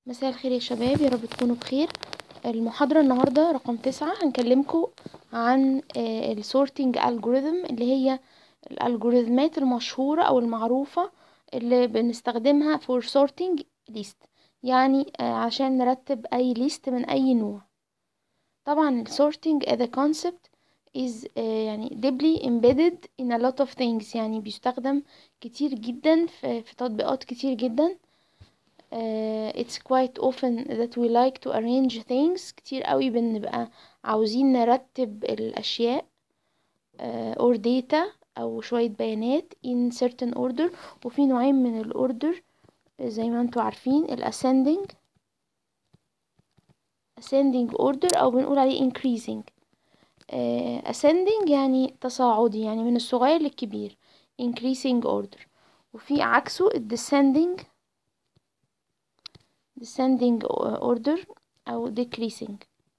مساء الخير يا شباب يا رب تكونوا بخير المحاضرة النهاردة رقم تسعة هنكلمكم عن السورتنج الجوريثم اللي هي الالجوريثمات المشهورة او المعروفة اللي بنستخدمها for sorting list يعني آه، عشان نرتب اي ليست من اي نوع طبعا ال sorting the concept is آه، يعني deeply embedded in a lot of things يعني بيستخدم كتير جدا في, في تطبيقات كتير جدا uh, it's quite often that we like to arrange things كتير قوي بنبقى عاوزين نرتب الأشياء uh, or data أو شوية بيانات in certain order وفي نوعين من الأوردر زي ما انتوا عارفين ال ascending ascending order أو بنقول عليه increasing uh, ascending يعني تصاعدي يعني من الصغير للكبير increasing order وفي عكسه ال descending descending order أو decreasing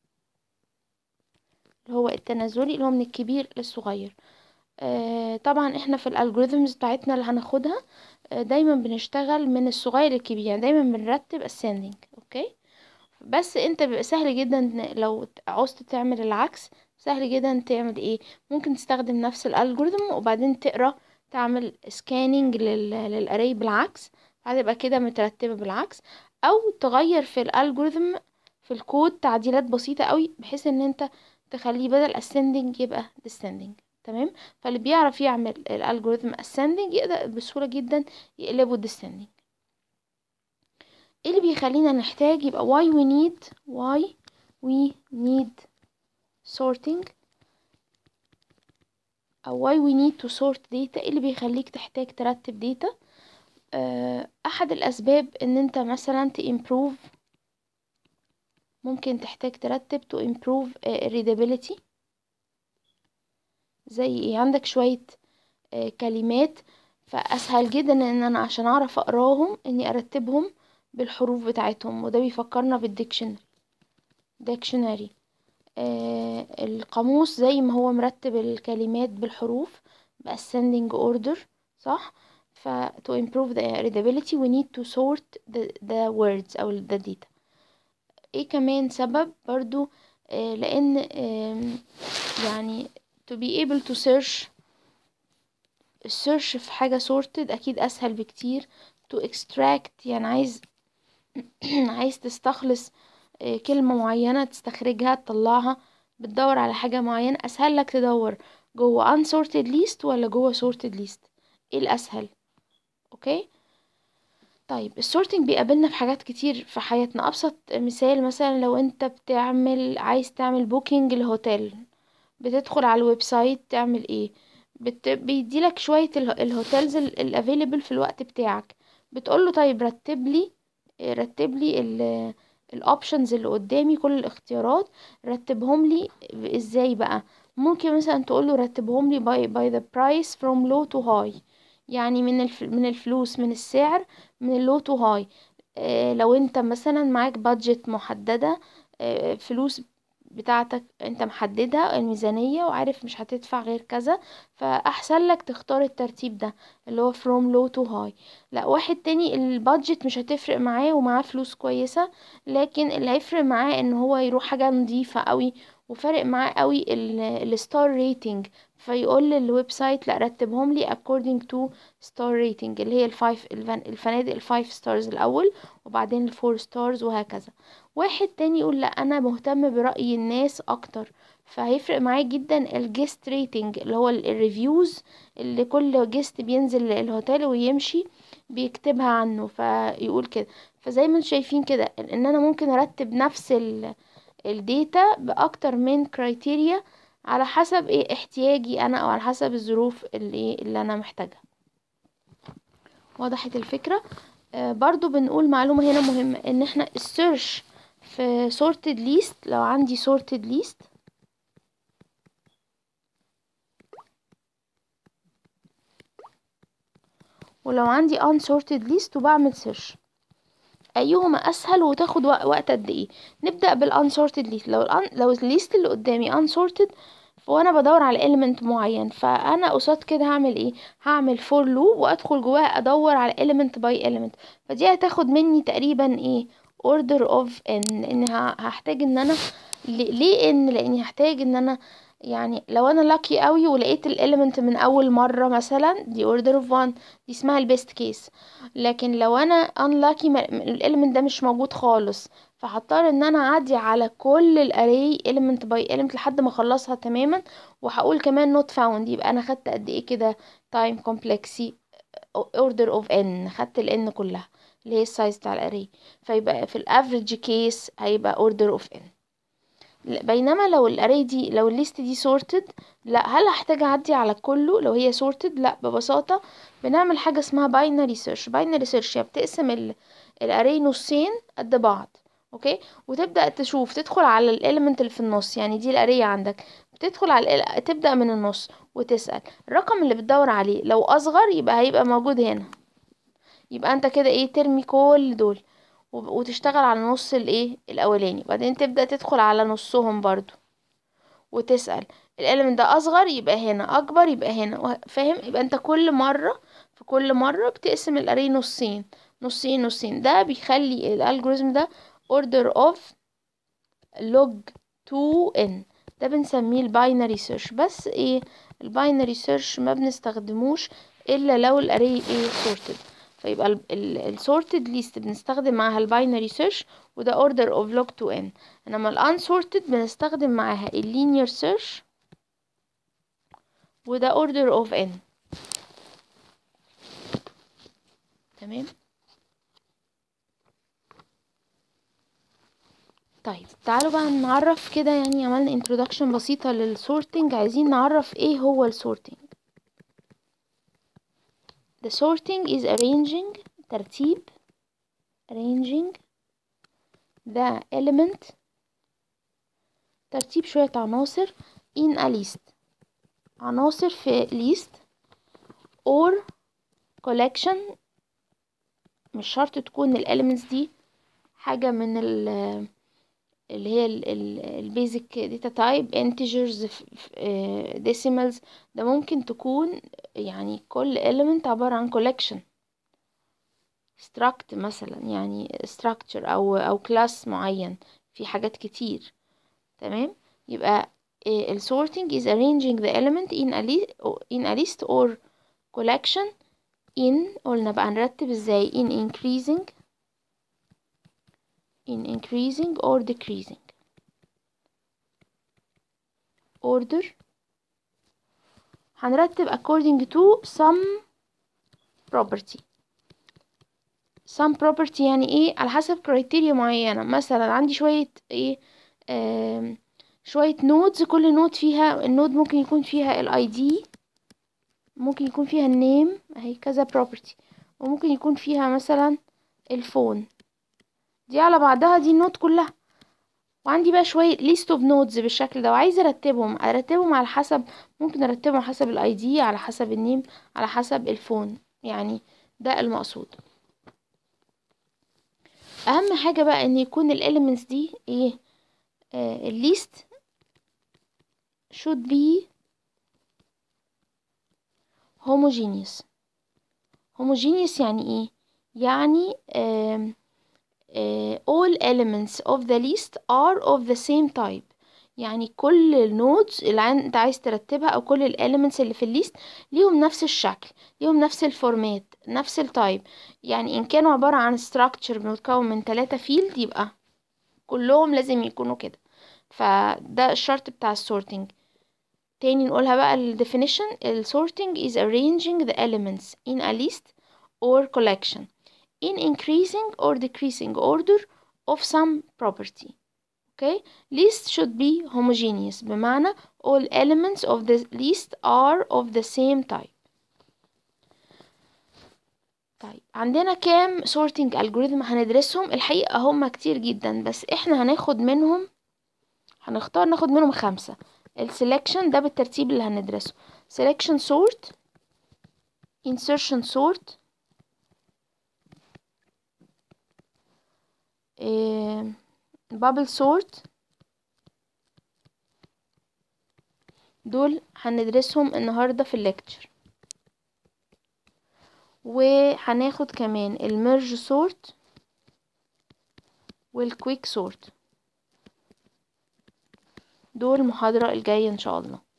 اللي هو التنازلي اللي هو من الكبير للصغير آه طبعا احنا في الالجوريثمز بتاعتنا اللي هناخدها آه دايما بنشتغل من الصغير للكبير يعني دايما بنرتب ascending اوكي بس انت بيبقى سهل جدا لو عوزت تعمل العكس سهل جدا تعمل ايه ممكن تستخدم نفس الالجوريثم وبعدين تقرا تعمل سكاننج للاري بالعكس هتبقى كده مترتبه بالعكس او تغير في الالجوريثم في الكود تعديلات بسيطه قوي بحيث ان انت تخليه بدل ascending يبقى descending تمام فاللي بيعرف يعمل الالجوريثم ascending يقدر بسهوله جدا يقلبه descending ايه اللي بيخلينا نحتاج يبقى why we need why we need sorting او why we need to sort data ايه اللي بيخليك تحتاج ترتب data احد الاسباب ان انت مثلا تimprove ممكن تحتاج ترتب to improve readability زي ايه عندك شوية كلمات فاسهل جدا ان انا عشان اعرف اقراهم اني ارتبهم بالحروف بتاعتهم وده بيفكرنا بالديكشنري ديكشنري آه القاموس زي ما هو مرتب الكلمات بالحروف بأسcending order صح ف to improve the readability we need to sort the, the words أو the data ايه كمان سبب برضو آه لأن آه يعني to be able to search السيرش في حاجة sorted أكيد أسهل بكتير to extract يعني عايز عايز تستخلص كلمة معينة تستخرجها تطلعها بتدور على حاجة معينة أسهل لك تدور جوه unsorted list ولا جوه sorted list ايه الأسهل اوكي طيب السورتنج بيقابلنا في حاجات كتير في حياتنا أبسط مثال مثلا لو انت بتعمل عايز تعمل بوكينج لهوتيل بتدخل على الويب سايت تعمل ايه بت... بيديلك شوية الهوتيلز الافيلبل في الوقت بتاعك بتقوله طيب رتب لي رتب لي ال الاوبشنز اللي قدامي كل الاختيارات رتبهم لي ازاي بقى ممكن مثلا تقول له رتبهم لي باي باي ذا برايس فروم لو تو هاي يعني من الف من الفلوس من السعر من اللو تو هاي اه لو انت مثلا معاك بادجت محدده اه فلوس بتاعتك انت محددها الميزانية وعارف مش هتدفع غير كذا فاحسن لك تختار الترتيب ده اللي هو from low to high لا واحد تاني البادجت مش هتفرق معاه ومعاه فلوس كويسة لكن اللي هيفرق معاه ان هو يروح حاجة نظيفة قوي وفارق معاه قوي الستار ريتنج فيقول للويب سايت لا رتبهم لي according to star rating اللي هي الفايف الفنادق الفايف ستارز الاول وبعدين الفور ستارز وهكذا واحد تاني يقول لا انا مهتم برأي الناس اكتر فهيفرق معايا جدا الجيست ريتنج اللي هو الريفيوز اللي كل جيست بينزل الهوتيل ويمشي بيكتبها عنه فيقول كده فزي ما انتم شايفين كده ان انا ممكن ارتب نفس الداتا باكتر من كرايتيريا على حسب ايه احتياجي انا او على حسب الظروف اللي اللي انا محتاجها وضحت الفكرة آه برضو بنقول معلومة هنا مهمة ان احنا السيرش في sorted list لو عندي sorted list ولو عندي unsorted list وبعمل search ايهما اسهل وتاخد وقت قد ايه نبدا بالunsorted list لو ال لو الليست اللي قدامي unsorted وانا بدور على element معين فانا قصاد كده هعمل ايه هعمل for loop وادخل جواها ادور على element by element فدي هتاخد مني تقريبا ايه order of n لان ه- هحتاج ان انا ل- ليه ان لاني هحتاج ان انا يعني لو انا لاكي قوي ولقيت الاليمنت من اول مرة مثلا دي order of one دي اسمها البيست كيس لكن لو انا unlucky الاليمنت ده مش موجود خالص فهضطر ان انا اعدي على كل الاري element by element لحد ما اخلصها تماما وهقول كمان not found يبقى انا خدت قد ايه كده time complexity order of n خدت ال n كلها اللي هي السايز بتاع الاري فيبقى في الافريج كيس هيبقى order of n لا، بينما لو الاري دي لو الليست دي sorted لا هل هحتاج اعدي على كله لو هي sorted لا ببساطة بنعمل حاجة اسمها binary search binary search يعني بتقسم ال- الاري نصين قد بعض اوكي وتبدأ تشوف تدخل على الاليمنت اللي في النص يعني دي الاري عندك بتدخل على ال- تبدأ من النص وتسأل الرقم اللي بتدور عليه لو اصغر يبقى هيبقى موجود هنا يبقى انت كده ايه ترمي كل دول وب- وتشتغل على نص الايه الاولاني بعدين تبدأ تدخل على نصهم برضو وتسأل الاليمنت ده اصغر يبقى هنا اكبر يبقى هنا وه- فاهم يبقى انت كل مرة في كل مرة بتقسم الاري نصين نصين نصين ده بيخلي الالجوريزم ده order of log 2n ده بنسميه الباينري سيرش بس ايه الباينري سيرش ما بنستخدموش الا لو الاري ايه sorted فيبقى السورتد ليست بنستخدم معاها الباينري سيرش وده order of log 2n انما الانسورتد بنستخدم معاها اللينير سيرش وده order of n تمام طيب تعالوا بقى نعرف كده يعني عملنا introduction بسيطة للsorting عايزين نعرف ايه هو الsorting The sorting is arranging ترتيب arranging the element ترتيب شوية عناصر in a list عناصر في list or collection مش شرط تكون ال elements دي حاجة من ال اللي هي البيزك داتا تايب integers decimals ده ممكن تكون يعني كل element عبارة عن collection struct مثلا يعني structure او او class معين في حاجات كتير تمام يبقى ال sorting is arranging the element in a list in a list or collection in قلنا بقى نرتب ازاي in increasing in increasing or decreasing order هنرتب according to some property some property يعني ايه على حسب criteria معينة مثلا عندي شوية ايه آم شوية نودز كل نود فيها النود ممكن يكون فيها ال ID ممكن يكون فيها النيم اهي كذا property وممكن يكون فيها مثلا الفون دي على بعضها دي النود كلها وعندي بقى شوية list of nodes بالشكل ده وعايزة ارتبهم ارتبهم على حسب ممكن ارتبهم على حسب الاي دي على حسب النيم على حسب الفون يعني ده المقصود اهم حاجة بقى ان يكون الاليمنتس دي ايه آه الليست should be homogeneous homogeneous يعني ايه يعني آه Uh, all elements of the list are of the same type يعني كل النودز اللي انت عايز ترتبها او كل الاليمنتس اللي في الليست ليهم نفس الشكل ليهم نفس الفورمات نفس التايب يعني ان كانوا عبارة عن structure متكون من ثلاثة فيلد يبقى كلهم لازم يكونوا كده فده الشرط بتاع السورتنج تاني نقولها بقى ال definition ال sorting is arranging the elements in a list or collection in increasing or decreasing order of some property okay list should be homogeneous بمعنى all elements of the list are of the same type طيب عندنا كام sorting algorithm هندرسهم الحقيقة هم كتير جدا بس احنا هناخد منهم هنختار ناخد منهم خمسة السelection ده بالترتيب اللي هندرسه selection sort insertion sort bubble sort دول هندرسهم النهاردة في الليكتشر وهناخد كمان الميرج سورت والكويك سورت دول المحاضرة الجاية ان شاء الله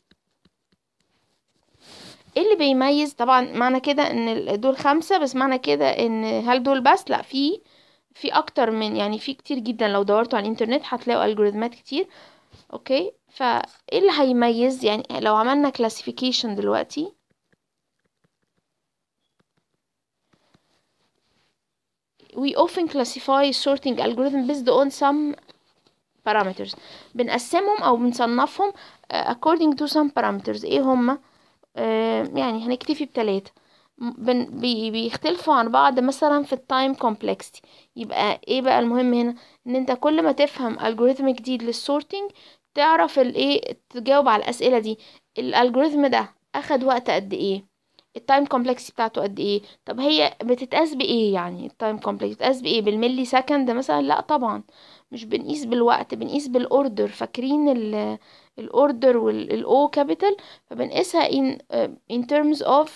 ايه اللي بيميز طبعا معنى كده ان ال- دول خمسة بس معنى كده ان هل دول بس لا في في اكتر من يعني في كتير جدا لو دورتوا على الانترنت هتلاقوا الجوريزمات كتير اوكي فايه اللي هيميز يعني لو عملنا كلاسيفيكيشن دلوقتي we often classify sorting algorithm based on some parameters بنقسمهم او بنصنفهم uh, according to some parameters ايه هما آه، يعني هنكتفي بتلاتة م- بن بي بيختلفوا عن بعض مثلا في التايم كومبلكسيتي يبقى ايه بقى المهم هنا ان انت كل ما تفهم الجوريثم جديد للسورتنج تعرف الايه تجاوب على الاسئله دي الالجوريثم ده اخد وقت قد ايه التايم كومبلكسيتي بتاعته قد ايه طب هي بتتقاس بايه يعني التايم كومبلكس بتتقاس بايه بالملي سكند مثلا لا طبعا مش بنقيس بالوقت بنقيس بالاوردر فاكرين ال الاوردر والاو كابيتال فبنقيسها in uh, in terms of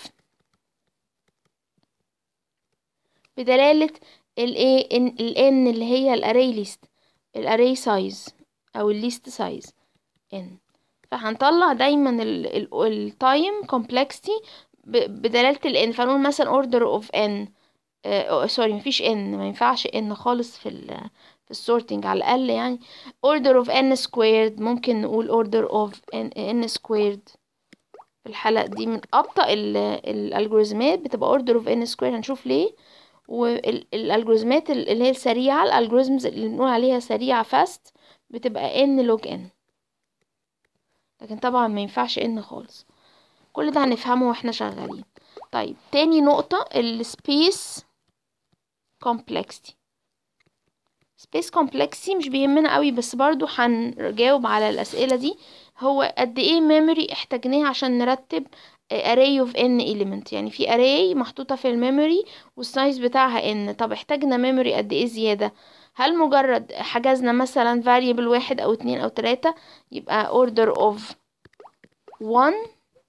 بدلالة الايه ال n اللي هي الاري ليست الاري سايز او الليست سايز n فهنطلع دايما التايم كومبلكسيتي بدلالة ال n فنقول مثلا order of n سوري مفيش n ما ينفعش n خالص في ال في السورتنج على الاقل يعني order of n squared ممكن نقول order of n, n squared في الحلقة دي من أبطأ ال- الالجوريزمات بتبقى order of n squared هنشوف ليه والالجوريزمات اللي هي السريعة الالجوريزمز اللي بنقول عليها سريعة fast بتبقى n log n لكن طبعا ما ينفعش n خالص كل ده هنفهمه واحنا شغالين طيب تاني نقطة ال space complexity space complexity مش بيهمنا قوي بس برضو هنجاوب على الأسئلة دي هو قد ايه memory احتاجناه عشان نرتب array of n element يعني في array محطوطة في الميموري والسايز بتاعها n طب احتاجنا memory قد ايه زيادة هل مجرد حجزنا مثلا variable واحد او اتنين او تلاتة يبقى order of one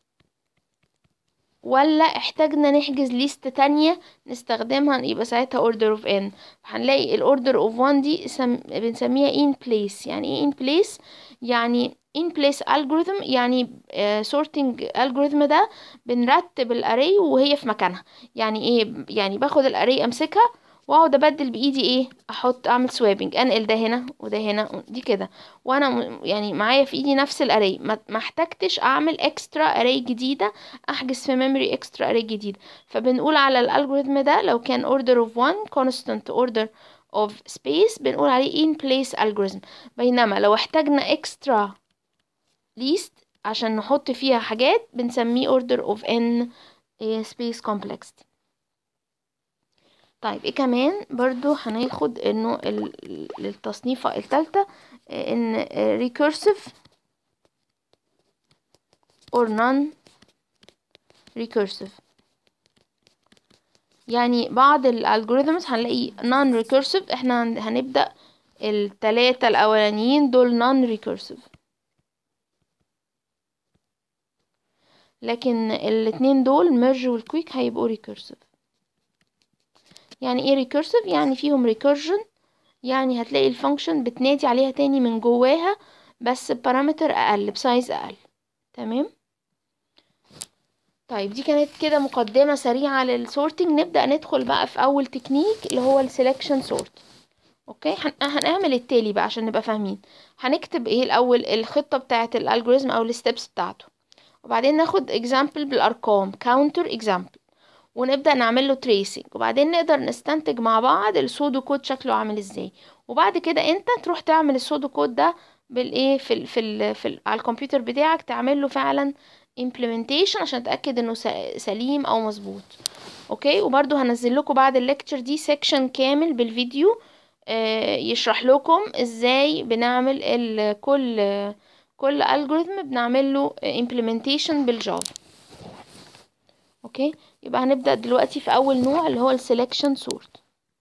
ولا احتاجنا نحجز ليست تانية نستخدمها يبقى ساعتها order of n هنلاقي ال order of one دي سم... بنسميها in place يعني ايه in place يعني in place algorithm يعني uh, sorting algorithm ده بنرتب الاري وهي في مكانها يعني ايه يعني باخد الاري امسكها واقعد ابدل بايدي ايه احط اعمل سوابنج انقل ده هنا وده هنا دي كده وانا م- يعني معايا في ايدي نفس الاري ما ما احتاجتش اعمل اكسترا اري جديده احجز في ميموري اكسترا اري جديد فبنقول على الالجوريثم ده لو كان order of one constant order of space بنقول عليه in place algorithm بينما لو احتاجنا extra list عشان نحط فيها حاجات بنسميه order of n إيه space complexity طيب ايه كمان برضو هناخد انه ال- ال- التصنيفة التالتة إيه ان آه، recursive or non recursive يعني بعض الالجوريثمز هنلاقي non recursive احنا هن- هنبدأ التلاتة الاولانيين دول non recursive لكن الاتنين دول merge والquick هيبقوا recursive يعني ايه recursive يعني فيهم recursion يعني هتلاقي الفانكشن بتنادي عليها تاني من جواها بس ببارامتر اقل بسايز اقل تمام طيب دي كانت كده مقدمة سريعة للسورتنج نبدأ ندخل بقى في أول تكنيك اللي هو السelection sort اوكي هن- هنعمل التالي بقى عشان نبقى فاهمين هنكتب ايه الأول الخطة بتاعة الالجوريزم أو الستبس بتاعته وبعدين ناخد example بالأرقام counter example ونبدأ نعمل له tracing وبعدين نقدر نستنتج مع بعض السودو كود شكله عامل ازاي وبعد كده انت تروح تعمل السودو كود ده بالايه في ال في ال في ال على الكمبيوتر بتاعك تعمل له فعلا implementation عشان تتأكد انه س- سليم او مظبوط اوكي وبرضو هنزل لكم بعد الليكتشر دي سيكشن كامل بالفيديو آه، يشرح لكم ازاي بنعمل ال كل كل الجوريثم بنعمل له implementation بالجافا اوكي يبقى هنبدأ دلوقتي في اول نوع اللي هو السelection sort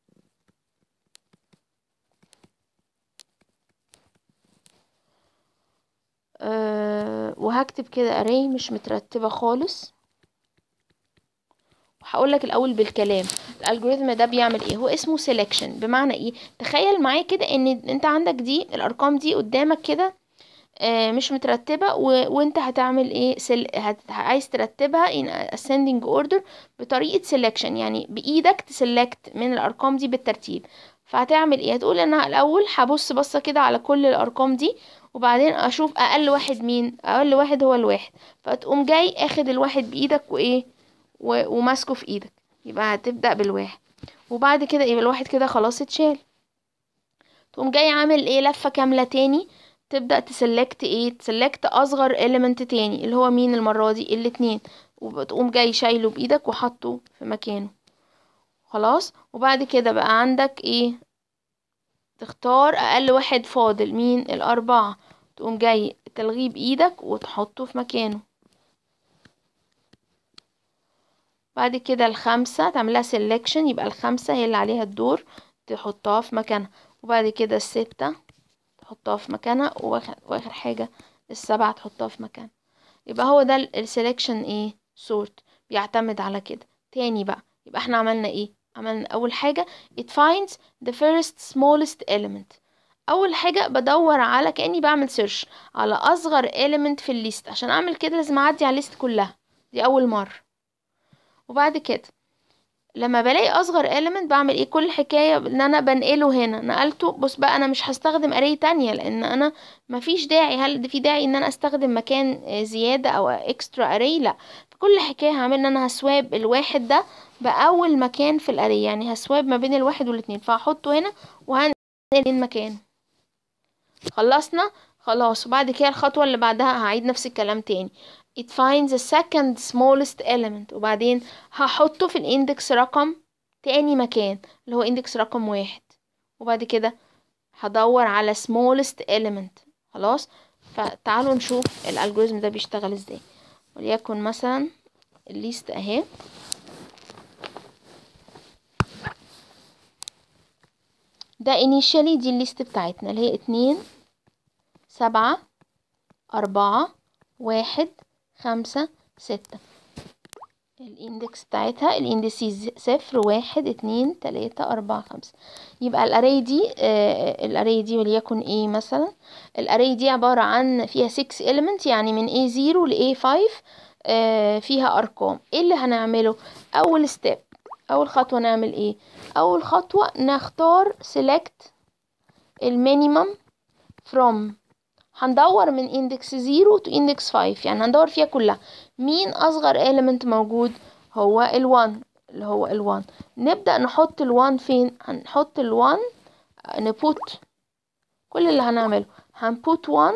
أه وهكتب كده array مش مترتبة خالص وهقول لك الاول بالكلام الالجوريثم ده بيعمل ايه هو اسمه سelection بمعنى ايه تخيل معايا كده ان انت عندك دي الارقام دي قدامك كده آه، مش مترتبة و... وانت هتعمل ايه سل... هت... عايز ترتبها in ascending order بطريقة selection يعني بإيدك تسلكت من الأرقام دي بالترتيب فهتعمل ايه هتقول انا الأول هبص بصة كده على كل الأرقام دي وبعدين أشوف أقل واحد مين أقل واحد هو الواحد فتقوم جاي اخد الواحد بإيدك وإيه و... وماسكه في إيدك يبقى هتبدأ بالواحد وبعد كده يبقى الواحد كده خلاص اتشال تقوم جاي عامل ايه لفة كاملة تاني تبدأ تسلكت ايه تسلكت اصغر element تاني اللي هو مين المرة دي الاتنين وبتقوم جاي شايله بايدك وحطه في مكانه خلاص وبعد كده بقى عندك ايه تختار اقل واحد فاضل مين الاربعة تقوم جاي تلغيه بايدك وتحطه في مكانه بعد كده الخمسة تعملها selection يبقى الخمسة هي اللي عليها الدور تحطها في مكانها وبعد كده الستة تحطها في مكانها واخر, واخر حاجة السبعة تحطها في مكانها يبقى هو ده السلكشن ايه سورت بيعتمد على كده تاني بقى يبقى احنا عملنا ايه عملنا اول حاجة it finds the first smallest element اول حاجة بدور على كأني بعمل سيرش على اصغر element في الليست عشان اعمل كده لازم اعدي على الليست كلها دي اول مرة وبعد كده لما بلاقي اصغر element بعمل ايه كل حكايه ان انا بنقله هنا نقلته بص بقى انا مش هستخدم array تانية لان انا مفيش داعي هل في داعي ان انا استخدم مكان زياده او اكسترا array لا في كل حكايه هعمل ان انا هسواب الواحد ده باول مكان في الاري يعني هسواب ما بين الواحد والاتنين فهحطه هنا وهنقل مكانه خلصنا خلاص وبعد كده الخطوه اللي بعدها هعيد نفس الكلام تاني it finds the second smallest element وبعدين هحطه في الاندكس رقم تاني مكان اللي هو اندكس رقم واحد وبعد كده هدور على smallest element خلاص فتعالوا نشوف الالجوريزم ده بيشتغل ازاي وليكن مثلا الليست اهي ده initially دي الليست بتاعتنا اللي هي اتنين سبعة أربعة واحد خمسة ستة الاندكس بتاعتها الاندسيز صفر واحد اتنين تلاتة اربعة خمسة يبقى الاري دي آه الاري دي وليكن ايه مثلا الاري دي عبارة عن فيها 6 element يعني من A0 ل A5 آه فيها ارقام ايه اللي هنعمله اول ستيب اول خطوة نعمل ايه اول خطوة نختار select المينيمم from هندور من index 0 to index 5 يعني هندور فيها كلها مين اصغر element موجود هو ال1 اللي هو ال1 نبدأ نحط ال1 فين هنحط ال1 نبوت كل اللي هنعمله هنبوت 1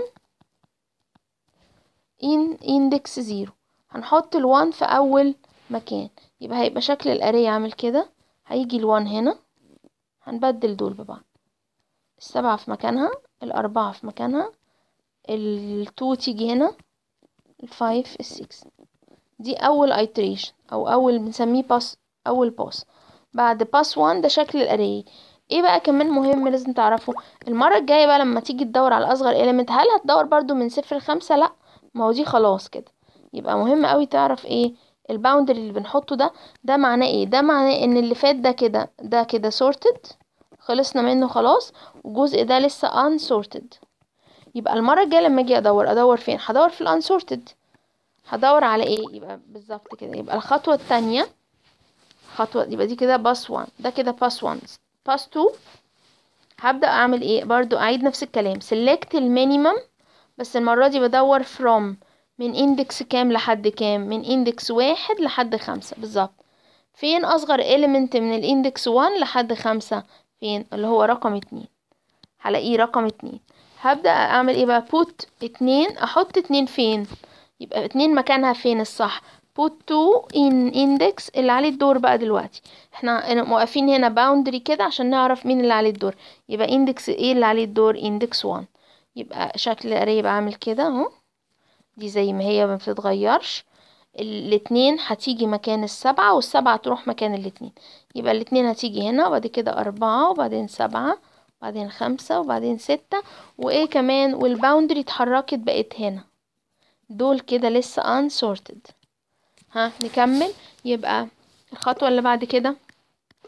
in index 0 هنحط ال1 في اول مكان يبقى هيبقى شكل الاري عامل كده هيجي ال1 هنا هنبدل دول ببعض السبعة في مكانها الأربعة في مكانها التو تيجي هنا الفايف السكس دي اول iteration او اول بنسميه باس اول باس بعد باس 1 ده شكل الاري ايه بقى كمان مهم لازم تعرفه المرة الجاية بقى لما تيجي تدور على اصغر element هل هتدور برضو من صفر لخمسة لا ما هو دي خلاص كده يبقى مهم قوي تعرف ايه الباوندري اللي بنحطه ده ده معناه ايه ده معناه ان اللي فات ده كده ده كده sorted خلصنا منه خلاص والجزء ده لسه unsorted يبقى المرة الجاية لما اجي ادور ادور فين هدور في الانسورتد هدور على ايه يبقى بالظبط كده يبقى الخطوة التانية خطوة يبقى دي كده باس 1 ده كده باس 1 باس 2 هبدأ اعمل ايه برضو اعيد نفس الكلام select المينيمم بس المرة دي بدور from من اندكس كام لحد كام من اندكس واحد لحد خمسة بالظبط فين اصغر element من الاندكس 1 لحد خمسة فين اللي هو رقم اتنين هلاقيه رقم اتنين هبدأ اعمل ايه بقى put اتنين احط اتنين فين يبقى اتنين مكانها فين الصح put two in index اللي عليه الدور بقى دلوقتي احنا موقفين هنا boundary كده عشان نعرف مين اللي عليه الدور يبقى index ايه اللي عليه الدور index 1 يبقى شكل الاري يبقى عامل كده اهو دي زي ما هي ما بتتغيرش الاتنين هتيجي مكان السبعة والسبعة تروح مكان الاتنين يبقى الاتنين هتيجي هنا وبعد كده أربعة وبعدين سبعة وبعدين خمسة وبعدين ستة وايه كمان والباوندري اتحركت بقت هنا دول كده لسه unsorted ها نكمل يبقى الخطوة اللي بعد كده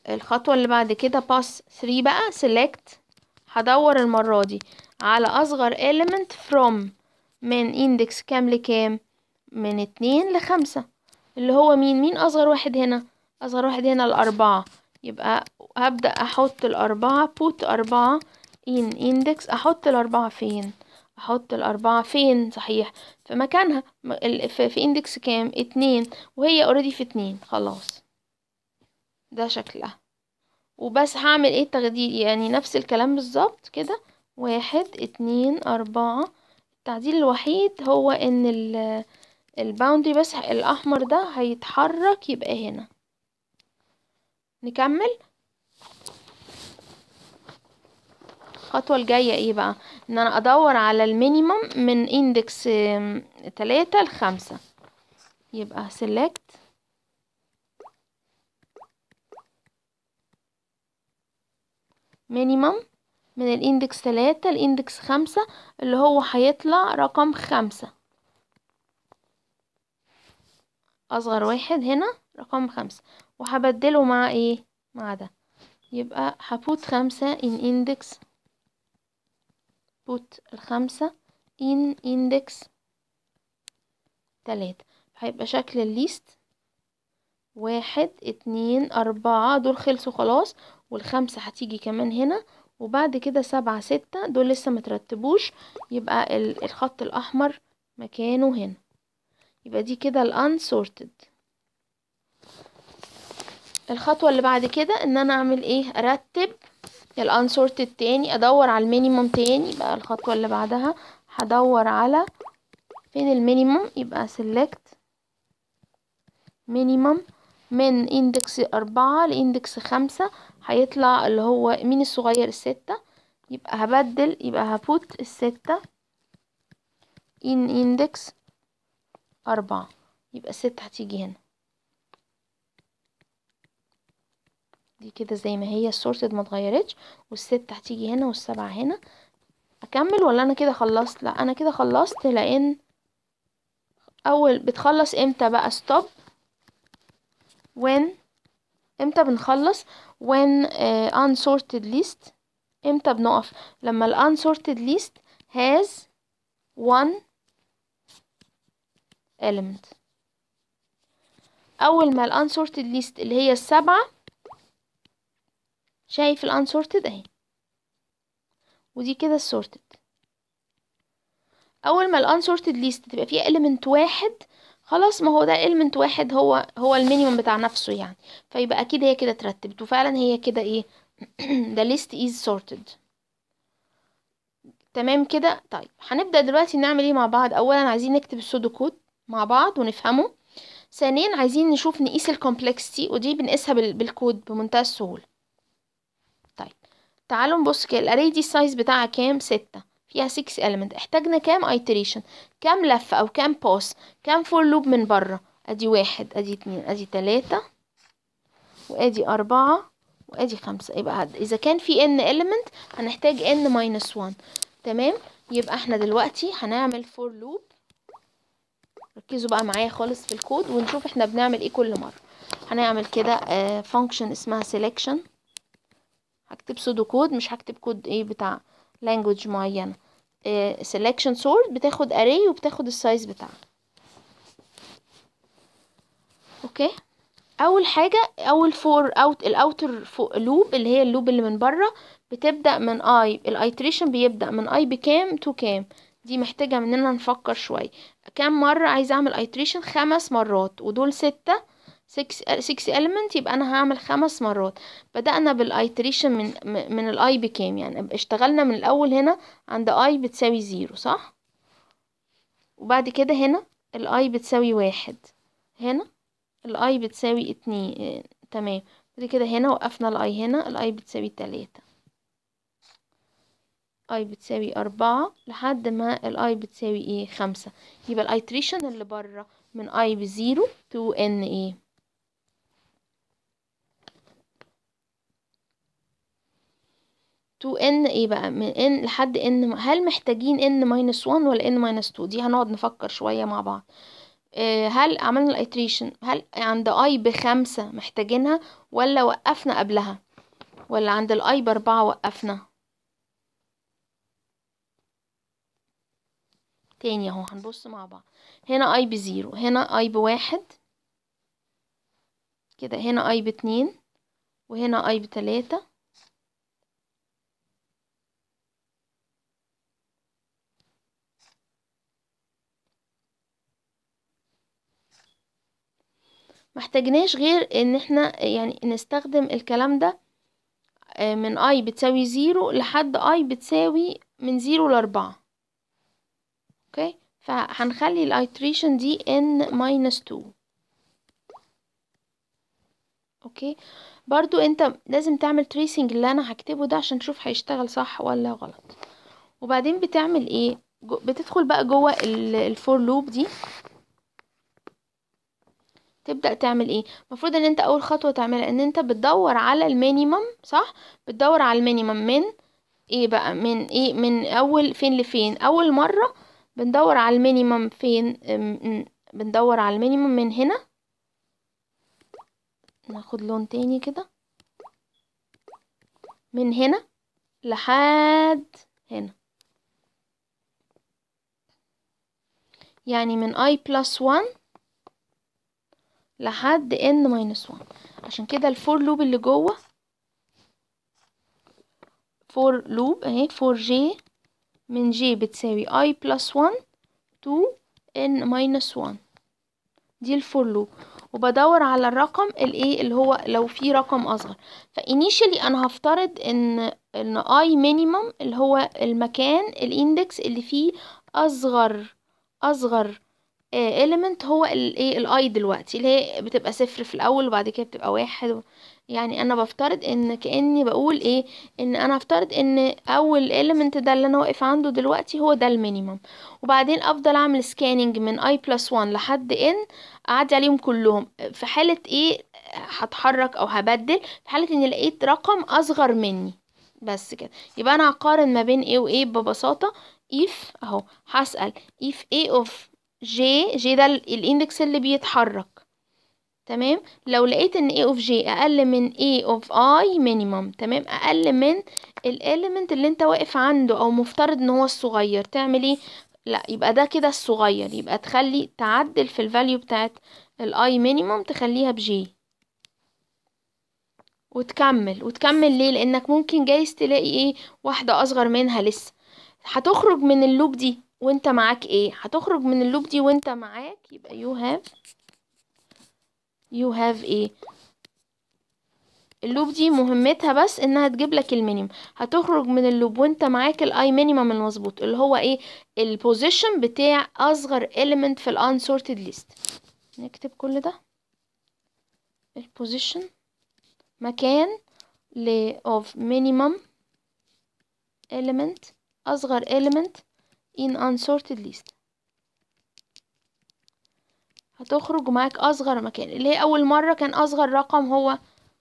الخطوة اللي بعد كده باس 3 بقى select هدور المرة دي على أصغر element from من index كام لكام من اتنين لخمسة اللي هو مين مين أصغر واحد هنا أصغر واحد هنا الأربعة يبقى هبدأ أحط الأربعة put أربعة in index أحط الأربعة فين أحط الأربعة فين صحيح في مكانها م- ال- في, في index كام اتنين وهي already في اتنين خلاص ده شكلها وبس هعمل ايه التغدير يعني نفس الكلام بالظبط كده واحد اتنين أربعة التعديل الوحيد هو ان ال الباوندري بس الأحمر ده هيتحرك يبقى هنا نكمل الخطوة الجاية ايه بقى ان انا ادور على المينيمم من اندكس تلاتة لخمسة يبقى select مينيمم من الاندكس تلاتة الاندكس خمسة اللي هو هيطلع رقم خمسة اصغر واحد هنا رقم خمسة وهبدله مع ايه مع ده يبقى هبوت خمسة in index put الخمسة in index تلاتة هيبقى شكل الليست واحد اتنين أربعة دول خلصوا خلاص والخمسة هتيجي كمان هنا وبعد كده سبعة ستة دول لسه مترتبوش يبقى ال- الخط الأحمر مكانه هنا يبقى دي كده ال unsorted الخطوة اللي بعد كده ان انا اعمل ايه ارتب ال unsorted تاني ادور على المينيمم تاني يبقى الخطوة اللي بعدها هدور على فين المينيمم يبقى select minimum من اندكس أربعة لاندكس خمسة هيطلع اللي هو مين الصغير الستة يبقى هبدل يبقى هبوت الستة in index أربعة يبقى الستة هتيجي هنا دي كده زي ما هي السورتد ما اتغيرتش والستة هتيجي هنا والسبعة هنا اكمل ولا انا كده خلصت لا انا كده خلصت لان اول بتخلص امتى بقى stop when امتى بنخلص when uh, unsorted list امتى بنقف لما ال unsorted list has one element اول ما ال unsorted list اللي هي السبعة شايف ال unsorted اهي ودي كده السورتد اول ما ال unsorted list تبقى فيها element واحد خلاص ما هو ده element واحد هو هو المينيمم بتاع نفسه يعني فيبقى اكيد هي كده اترتبت وفعلا هي كده ايه the list is sorted تمام كده طيب هنبدأ دلوقتي نعمل ايه مع بعض اولا عايزين نكتب السودو كود مع بعض ونفهمه ثانيا عايزين نشوف نقيس الكومبلكسيتي ودي بنقيسها بال- بالكود بمنتهى السهولة طيب تعالوا نبص كده الاري دي السايز بتاعها كام ستة فيها 6 element احتاجنا كام iteration كام لفة او كام باس كام فور لوب من بره ادي واحد ادي اتنين ادي تلاتة وادي اربعة وادي خمسة يبقى هاد- اذا كان في n element هنحتاج n minus 1 تمام يبقى احنا دلوقتي هنعمل فور لوب ركزوا بقى معايا خالص في الكود ونشوف احنا بنعمل ايه كل مرة هنعمل كده آه function اسمها selection هكتب سودو كود مش هكتب كود ايه بتاع language معينة آه selection sort بتاخد array وبتاخد السايز بتاعها اوكي اول حاجة اول فور اوت الاوتر لوب اللي هي اللوب اللي من بره بتبدأ من اي الايتريشن بيبدأ من اي بكام تو كام دي محتاجة مننا نفكر شوية كام مرة عايزة اعمل ايتريشن خمس مرات ودول ستة 6 6 element يبقى انا هعمل خمس مرات بدأنا بالايتريشن من م- من الاي بكام يعني اشتغلنا من الاول هنا عند اي بتساوي زيرو صح وبعد كده هنا الاي بتساوي واحد هنا الاي بتساوي اتنين اه تمام بعد كده هنا وقفنا الاي هنا الاي بتساوي تلاتة اي بتساوي أربعة لحد ما الاي بتساوي ايه خمسة يبقى الايتريشن اللي بره من اي بزيرو تو ان ايه تو ان ايه بقى من ان لحد ان هل محتاجين ان ماينس 1 ولا ان ماينس 2 دي هنقعد نفكر شوية مع بعض آه، هل عملنا الايتريشن هل عند اي بخمسة محتاجينها ولا وقفنا قبلها ولا عند الاي باربعة وقفنا تاني اهو هنبص مع بعض هنا اي بزيرو هنا اي بواحد كده هنا اي باتنين وهنا اي بتلاتة محتاجناش غير ان احنا يعني نستخدم الكلام ده آه، من اي بتساوي زيرو لحد اي بتساوي من زيرو لاربعة اوكي فهنخلي الايتريشن دي n minus 2 اوكي برضو انت لازم تعمل تريسنج اللي انا هكتبه ده عشان تشوف هيشتغل صح ولا غلط وبعدين بتعمل ايه جو بتدخل بقى جوه الفور لوب دي تبدأ تعمل ايه المفروض ان انت اول خطوة تعملها ان انت بتدور على المينيمم صح بتدور على المينيمم من ايه بقى من ايه من اول فين لفين اول مرة بندور على المينيمم فين أم، بندور على المينيمم من هنا ناخد لون تاني كده من هنا لحد هنا يعني من i plus 1 لحد n minus 1 عشان كده الفور لوب اللي جوه فور لوب اهي فور j من j بتساوي i plus 1 to n minus 1 دي الفور لوب وبدور على الرقم الايه اللي هو لو في رقم اصغر فانيشالي انا هفترض ان ان i minimum اللي هو المكان الاندكس اللي فيه اصغر اصغر آه، element هو الايه الاي دلوقتي اللي هي بتبقى صفر في الاول وبعد كده بتبقى واحد يعني انا بفترض ان كاني بقول ايه ان انا افترض ان اول element ده اللي انا واقف عنده دلوقتي هو ده المينيمم وبعدين افضل اعمل سكاننج من i plus 1 لحد n اعدي عليهم كلهم في حالة ايه هتحرك او هبدل في حالة اني لقيت رقم اصغر مني بس كده يبقى انا هقارن ما بين ايه وايه ببساطة if اهو هسأل if a of j j ده ال- الاندكس اللي بيتحرك تمام لو لقيت ان a of j اقل من a of i minimum تمام اقل من الاليمنت اللي انت واقف عنده او مفترض ان هو الصغير تعمل ايه لا يبقى ده كده الصغير يبقى تخلي تعدل في الفاليو بتاعت الاي مينيمم تخليها بجي وتكمل وتكمل ليه لانك ممكن جايز تلاقي ايه واحدة اصغر منها لسه هتخرج من اللوب دي وانت معاك ايه هتخرج من اللوب دي وانت معاك يبقى you have you have ايه اللوب دي مهمتها بس انها تجيب لك المينيمم هتخرج من اللوب وانت معاك الاي مينيمم المظبوط اللي هو ايه البوزيشن بتاع اصغر element في الانسورتد ليست نكتب كل ده البوزيشن مكان ل of minimum element اصغر element in unsorted list هتخرج معاك اصغر مكان اللي هي اول مرة كان اصغر رقم هو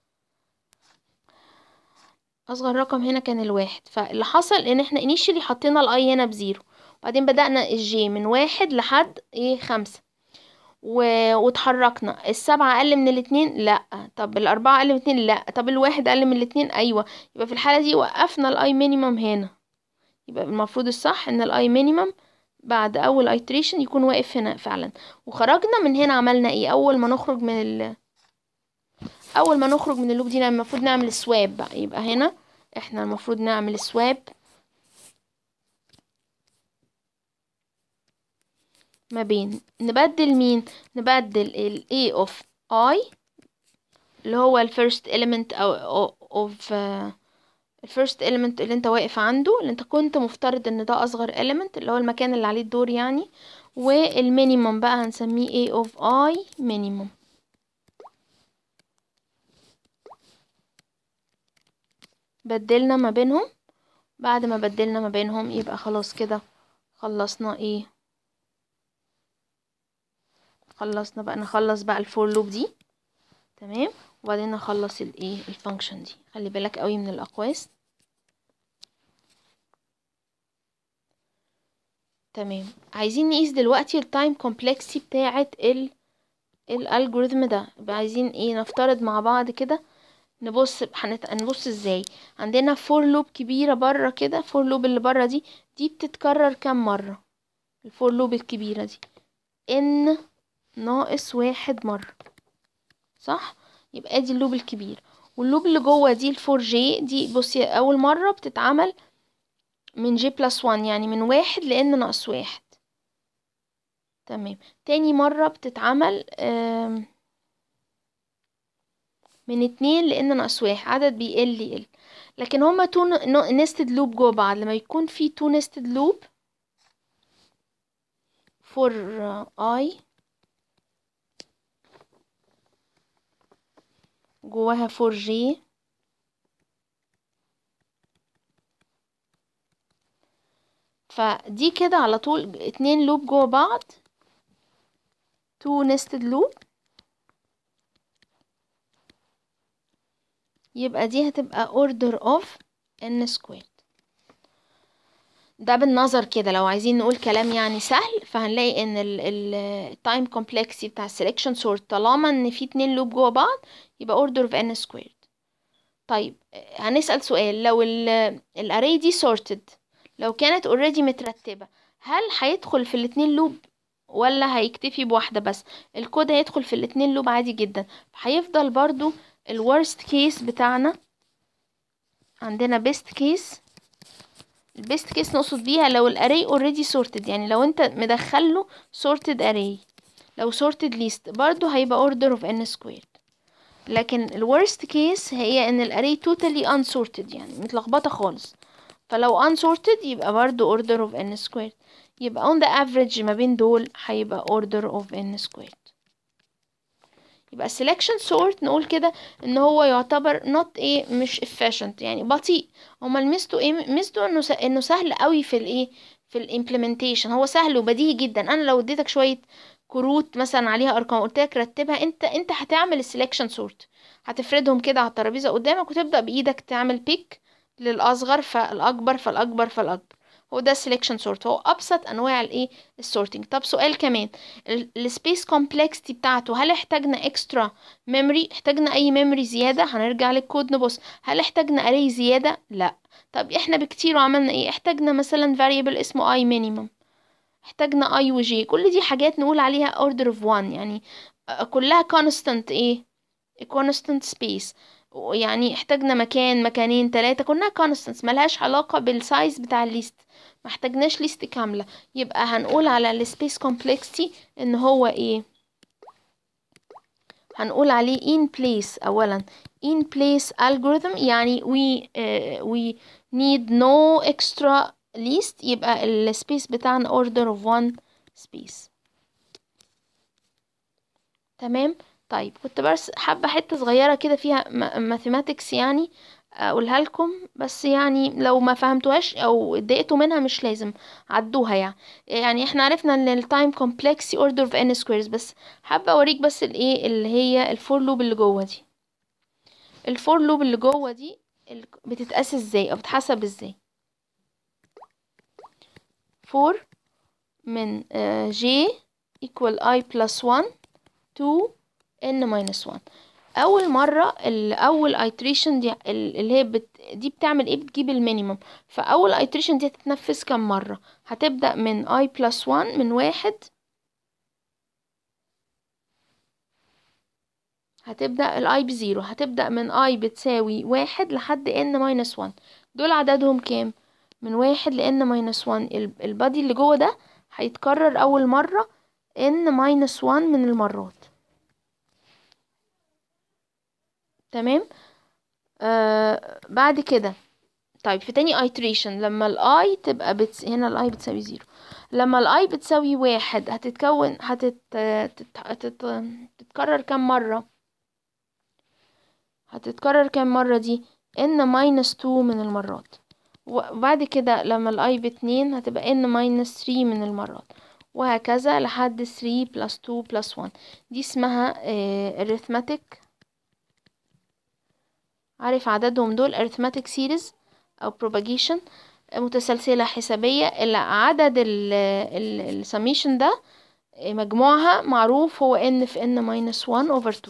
اصغر رقم هنا كان الواحد فاللي حصل ان احنا initially حطينا الاي هنا بزيرو بعدين بدأنا الجي من واحد لحد ايه خمسة و... واتحركنا السبعة اقل من الاتنين لا طب الاربعة اقل من الاتنين لا طب الواحد اقل من الاتنين ايوه يبقى في الحالة دي وقفنا الاي مينيمم هنا يبقى المفروض الصح ان الاي مينيمم بعد اول ايتريشن يكون واقف هنا فعلا وخرجنا من هنا عملنا ايه اول ما نخرج من ال اول ما نخرج من اللوب دي المفروض نعمل سواب بقى يبقى هنا احنا المفروض نعمل سواب ما بين نبدل مين نبدل ال A of I اللي هو ال first element أو of uh, ال first element اللي انت واقف عنده اللي انت كنت مفترض ان ده اصغر element اللي هو المكان اللي عليه الدور يعني والمينيمم بقى هنسميه A of I minimum بدلنا ما بينهم بعد ما بدلنا ما بينهم يبقى خلاص كده خلصنا ايه خلصنا بقى نخلص بقى الفور لوب دي تمام وبعدين نخلص الايه الفانكشن دي خلي بالك قوي من الاقواس تمام عايزين نقيس دلوقتي التايم كومبلكسي بتاعة ال الالجوريثم ده يبقى عايزين ايه نفترض مع بعض كده نبص هنت... نبص ازاي عندنا فور لوب كبيرة بره كده فور لوب اللي بره دي دي بتتكرر كام مرة الفور لوب الكبيرة دي ان ناقص واحد مرة صح يبقى دي اللوب الكبير واللوب اللي جوه دي الفور جي دي بصي اول مرة بتتعمل من جي بلس وان يعني من واحد لان ناقص واحد تمام تاني مرة بتتعمل آم، من اتنين لان ناقص واحد عدد بيقل يقل لكن هما تو نستد لوب جوه بعض لما يكون في تو نستد لوب for uh, i جواها for j فدي كده على طول اتنين لوب جوا بعض two nested loop يبقى دي هتبقى order of n squared ده بالنظر كده لو عايزين نقول كلام يعني سهل فهنلاقي ان التايم كومبلكسي بتاع السelection sort طالما ان في اتنين لوب جوا بعض يبقى order of n squared طيب هنسأل سؤال لو الاري دي sorted لو كانت already مترتبة هل هيدخل في الاتنين لوب ولا هيكتفي بواحدة بس الكود هيدخل في الاتنين لوب عادي جدا هيفضل برضو الورست كيس بتاعنا عندنا best case البيست كيس نقصد بيها لو الاري اوريدي sorted يعني لو انت مدخله sorted array لو sorted list برضو هيبقى order of n squared لكن الورست كيس هي ان الاري totally unsorted يعني متلخبطة خالص فلو unsorted يبقى برضو order of n squared يبقى on the average ما بين دول هيبقى order of n squared يبقى selection sort نقول كده ان هو يعتبر not ايه مش efficient يعني بطيء امال ميزته ايه ميزته انه س... انه سهل قوي في الايه في الامبلمنتيشن هو سهل وبديهي جدا انا لو اديتك شويه كروت مثلا عليها ارقام قلت لك رتبها انت انت هتعمل السelection sort هتفردهم كده على الترابيزه قدامك وتبدا بايدك تعمل بيك للاصغر فالاكبر فالاكبر فالاكبر هو ده السelection sort هو ابسط انواع الايه السورتنج طب سؤال كمان السبيس كومبلكسيتي بتاعته هل احتاجنا اكسترا ميموري احتاجنا اي ميموري زياده هنرجع للكود نبص هل احتاجنا اري زياده لا طب احنا بكتير وعملنا ايه احتاجنا مثلا variable اسمه i minimum احتاجنا i و j كل دي حاجات نقول عليها order of one يعني كلها constant ايه constant space يعني احتاجنا مكان مكانين ثلاثة كلها constants ملهاش علاقة بالسايز بتاع الليست ما احتاجناش ليست كاملة يبقى هنقول على السبيس كومبلكسيتي ان هو ايه هنقول عليه in place اولا in place algorithm يعني we uh, we need no extra list يبقى السبيس بتاعنا order of one space تمام طيب كنت بس حابة حتة صغيرة كده فيها ماثيماتكس يعني اقولها لكم بس يعني لو ما فهمتوهاش او اتضايقتوا منها مش لازم عدوها يعني يعني احنا عرفنا ان التايم كومبلكسي اوردر اوف ان سكويرز بس حابه اوريك بس الايه اللي هي الفور لوب اللي جوه دي الفور لوب اللي جوه دي بتتقاس ازاي او بتحسب ازاي فور من j equal i plus 1 to n minus 1 اول مره الاول iteration دي اللي هي بت دي بتعمل ايه بتجيب المينيمم فاول iteration دي هتتنفذ كم مره هتبدا من i plus 1 من واحد هتبدا الاي بزيرو هتبدا من i بتساوي واحد لحد n minus 1 دول عددهم كام من واحد ل n minus 1 البادي اللي جوه ده هيتكرر اول مره n minus 1 من المرات تمام آه بعد كده طيب في تاني iteration لما الاي تبقى بتس... هنا الاي بتساوي زيرو لما الاي بتساوي واحد هتتكون هتت... تت... هتت... تتكرر كم مرة هتتكرر كم مرة دي n minus 2 من المرات وبعد كده لما الاي باتنين هتبقى n minus 3 من المرات وهكذا لحد 3 plus 2 plus 1 دي اسمها آه arithmetic عارف عددهم دول arithmetic series او propagation متسلسلة حسابية اللي عدد السميشن ده مجموعها معروف هو n في n minus 1 over 2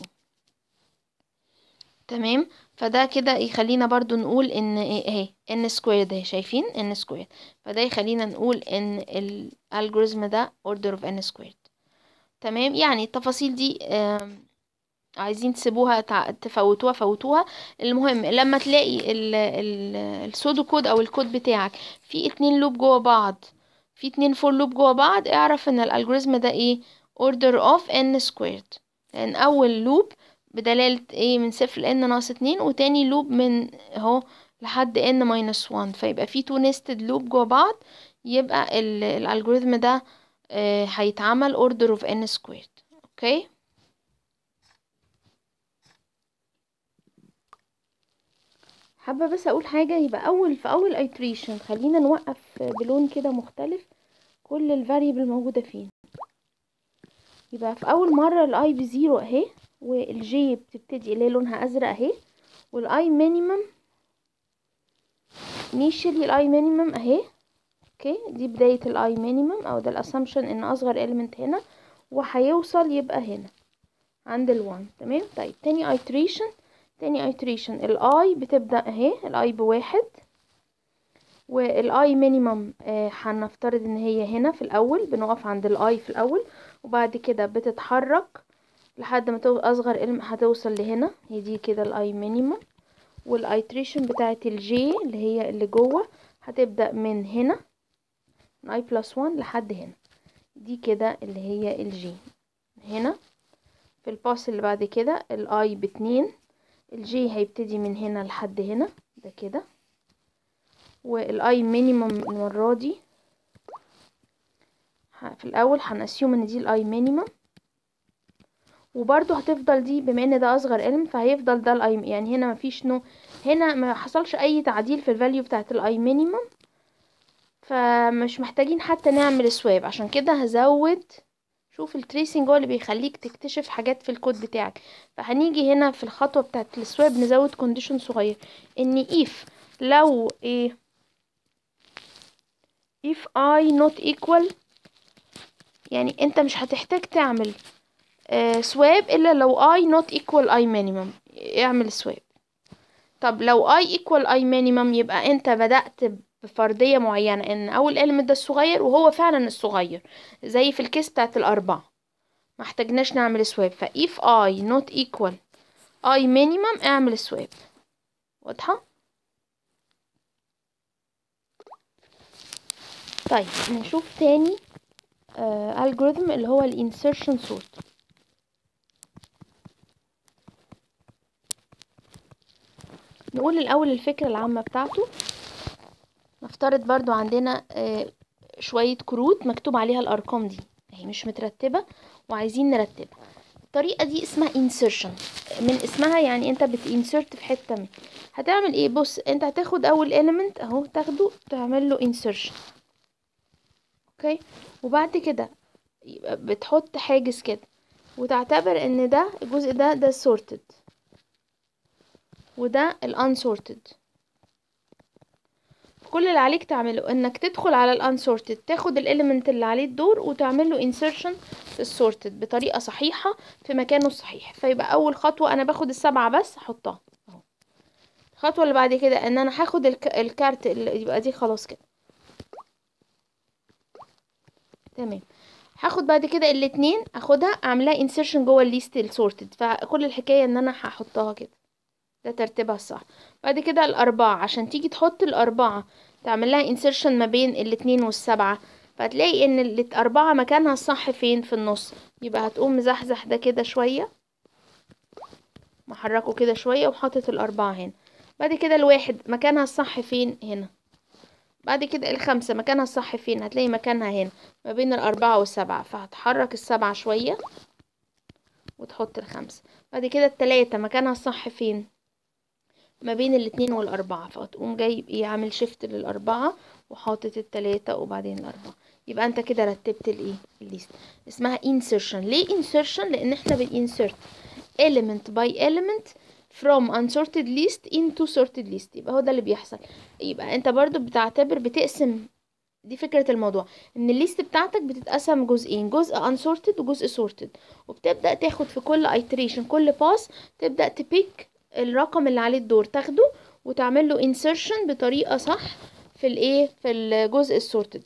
تمام فده كده يخلينا برضو نقول ان ايه اهي n squared اهي شايفين n squared فده يخلينا نقول ان الالجوريزم ده order of n squared تمام يعني التفاصيل دي آم، عايزين تسيبوها تع- تفوتوها فوتوها المهم لما تلاقي ال ال السودو كود او الكود بتاعك فيه اتنين لوب جوه بعض في اتنين فور لوب جوه بعض اعرف ان الالجوريزم ده ايه order of n squared لان اول لوب بدلالة ايه من صفر ل n ناقص اتنين وتاني لوب من اهو لحد n minus 1 فيبقى في تو nested لوب جوه بعض يبقى ال- الالجوريزم ده آه، هيتعمل order of n squared اوكي حابة بس اقول حاجة يبقى اول في اول iteration خلينا نوقف بلون كده مختلف كل الفاريبل موجودة فين يبقى في اول مرة الاي بزيرو اهي والجي بتبتدي اللي هي لونها ازرق اهي والاي مينيمم initially الاي مينيمم اهي اوكي دي بداية الاي مينيمم او ده الاسامبشن ان اصغر element هنا وهيوصل يبقى هنا عند الوان تمام طيب تاني iteration تاني iteration الاي بتبدأ اهي الاي بواحد والاي مينيمم هنفترض ان هي هنا في الاول بنقف عند الاي في الاول وبعد كده بتتحرك لحد ما تو- اصغر element هتوصل لهنا هي دي كده الاي مينيمم والايتريشن بتاعت الجي اللي هي اللي جوه هتبدأ من هنا من اي بلس 1 لحد هنا دي كده اللي هي الجي هنا في الباس اللي بعد كده الاي باتنين الجي هيبتدي من هنا لحد هنا ده كده والاي مينيمم المرة دي ه- في الاول هنأسيوم ان دي الاي مينيمم وبرضو هتفضل دي بما ان ده اصغر علم فهيفضل ده الاي يعني هنا مفيش نو هنا ما حصلش اي تعديل في الفاليو بتاعت الاي مينيمم فمش محتاجين حتى نعمل سواب عشان كده هزود شوف التريسنج هو اللي بيخليك تكتشف حاجات في الكود بتاعك فهنيجي هنا في الخطوة بتاعت السواب نزود كونديشن صغير ان if لو ايه if i not equal يعني انت مش هتحتاج تعمل سواب الا لو i not equal i minimum اعمل سواب طب لو i equal i minimum يبقى انت بدأت بفرضية معينة ان اول element ده الصغير وهو فعلا الصغير زي في الكيس بتاعت الاربعة ما احتاجناش نعمل سواب ف if i not equal i minimum اعمل سواب واضحة طيب نشوف تاني آه algorithm اللي هو ال insertion sort نقول الأول الفكرة العامة بتاعته نفترض برضو عندنا آه شوية كروت مكتوب عليها الأرقام دي هي مش مترتبة وعايزين نرتبها الطريقة دي اسمها insertion من اسمها يعني انت بتinsert في حتة من هتعمل ايه بص انت هتاخد اول element اهو تاخده تعمل له insertion اوكي وبعد كده يبقى بتحط حاجز كده وتعتبر ان ده الجزء ده ده sorted وده ال unsorted كل اللي عليك تعمله انك تدخل على ال unsorted تاخد الاليمنت اللي عليه الدور وتعمل له insertion في السورتد بطريقة صحيحة في مكانه الصحيح فيبقى اول خطوة انا باخد السبعة بس احطها اهو الخطوة اللي بعد كده ان انا هاخد الك... الكارت اللي يبقى دي خلاص كده تمام هاخد بعد كده الاتنين اخدها اعملها insertion جوه الليست السورتد فكل الحكاية ان انا هحطها كده ده ترتيبها الصح بعد كده الأربعة عشان تيجي تحط الأربعة تعمل لها insertion ما بين الاتنين والسبعة فهتلاقي ان الأربعة مكانها الصح فين في النص يبقى هتقوم مزحزح ده كده شوية محركه كده شوية وحاطط الأربعة هنا بعد كده الواحد مكانها الصح فين هنا بعد كده الخمسة مكانها الصح فين هتلاقي مكانها هنا ما بين الأربعة والسبعة فهتحرك السبعة شوية وتحط الخمسة بعد كده التلاتة مكانها الصح فين ما بين الاتنين والأربعة فتقوم جاي ايه عامل شيفت للأربعة وحاطط التلاتة وبعدين الأربعة يبقى انت كده رتبت الايه الليست اسمها insertion ليه insertion لان احنا بنinsert element by element from unsorted list into sorted list يبقى هو ده اللي بيحصل يبقى انت برضو بتعتبر بتقسم دي فكرة الموضوع ان الليست بتاعتك بتتقسم جزئين جزء unsorted وجزء sorted وبتبدأ تاخد في كل iteration كل pass تبدأ تبيك الرقم اللي عليه الدور تاخده وتعمل له insertion بطريقة صح في الايه في الجزء السورتد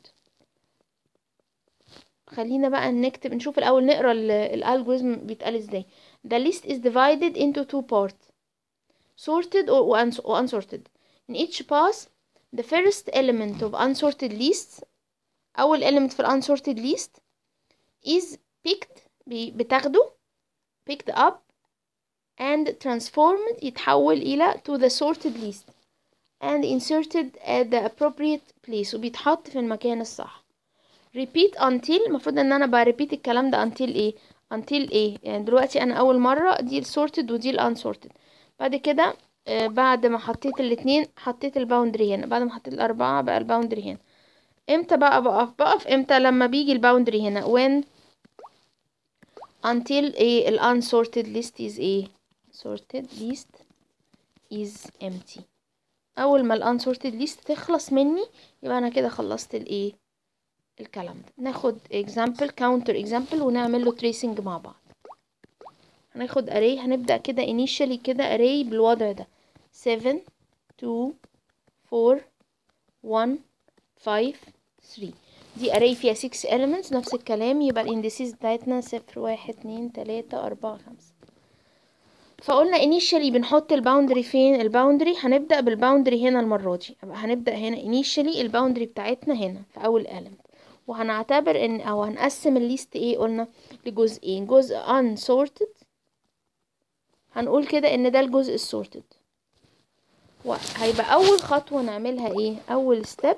خلينا بقى نكتب نشوف الاول نقرا الالجوريزم بيتقال ازاي the list is divided into two parts sorted or uns- or unsorted in each pass the first element of unsorted list اول element في ال unsorted list is picked بي- بتاخده picked up and transformed يتحول إلى to the sorted list and inserted at the appropriate place وبيتحط في المكان الصح repeat until المفروض ان انا بريبيت الكلام ده until ايه until ايه يعني دلوقتي انا اول مرة دي ال sorted ودي ال unsorted بعد كده آه بعد ما حطيت الاتنين حطيت الباوندري هنا بعد ما حطيت الاربعة بقى الباوندري هنا امتى بقى بقف بقف امتى لما بيجي الباوندري هنا when until ايه ال unsorted list is ايه sorted list is empty اول ما ال unsorted list تخلص مني يبقى انا كده خلصت الايه الكلام ده ناخد example counter example ونعمل له tracing مع بعض هناخد array هنبدأ كده initially كده array بالوضع ده 7 2 4 1 5 3 دي array فيها 6 elements نفس الكلام يبقى الاندسيز بتاعتنا صفر واحد اتنين تلاتة أربعة خمسة فقلنا initially بنحط الباوندري فين الباوندري هنبدأ بالباوندري هنا المرة دي يبقى هنبدأ هنا initially الباوندري بتاعتنا هنا في أول element وهنعتبر ان او هنقسم الليست ايه قلنا لجزئين جزء unsorted هنقول كده ان ده الجزء السورتد وهيبقى اول خطوة نعملها ايه اول step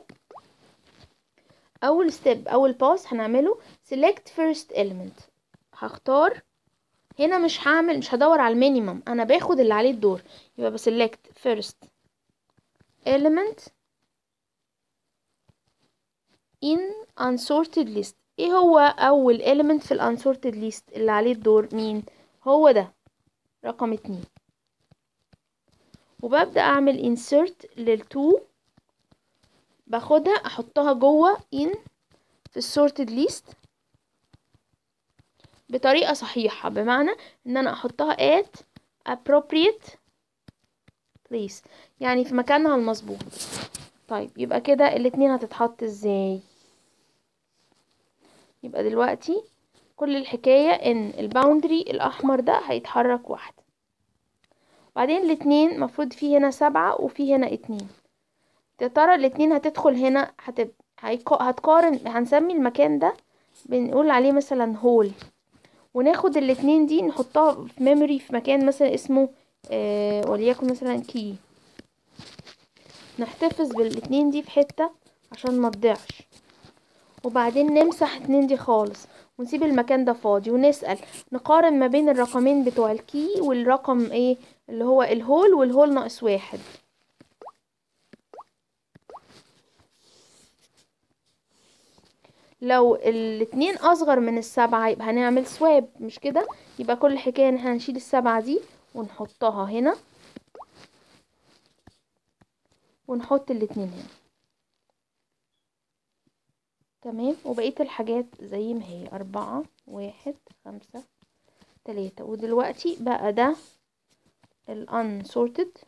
اول step اول باس هنعمله select first element هختار هنا مش هعمل مش هدور على المينيمم انا باخد اللي عليه الدور يبقى بسلكت first element in unsorted list ايه هو اول element في ال unsorted list اللي عليه الدور مين هو ده رقم اتنين وببدأ اعمل insert للتو باخدها احطها جوه in في الsorted list بطريقة صحيحة بمعنى ان انا احطها at appropriate place يعني في مكانها المظبوط طيب يبقى كده الاتنين هتتحط ازاي يبقى دلوقتي كل الحكاية ان الباوندري الاحمر ده هيتحرك واحدة وبعدين الاتنين مفروض فيه هنا سبعة وفيه هنا اتنين يا ترى الاتنين هتدخل هنا هتب... هيق... هتقارن هنسمي المكان ده بنقول عليه مثلا هول وناخد الاتنين دي نحطها في ميموري في مكان مثلا اسمه آه وليكن مثلا كي نحتفظ بالاتنين دي في حتة عشان ما تضيعش وبعدين نمسح اتنين دي خالص ونسيب المكان ده فاضي ونسأل نقارن ما بين الرقمين بتوع الكي والرقم ايه اللي هو الهول والهول ناقص واحد لو الاتنين اصغر من السبعة يبقى هنعمل سواب مش كده يبقى كل الحكاية ان احنا هنشيل السبعة دي ونحطها هنا ونحط الاتنين هنا تمام وبقية الحاجات زي ما هي أربعة واحد خمسة تلاتة ودلوقتي بقى ده ال unsorted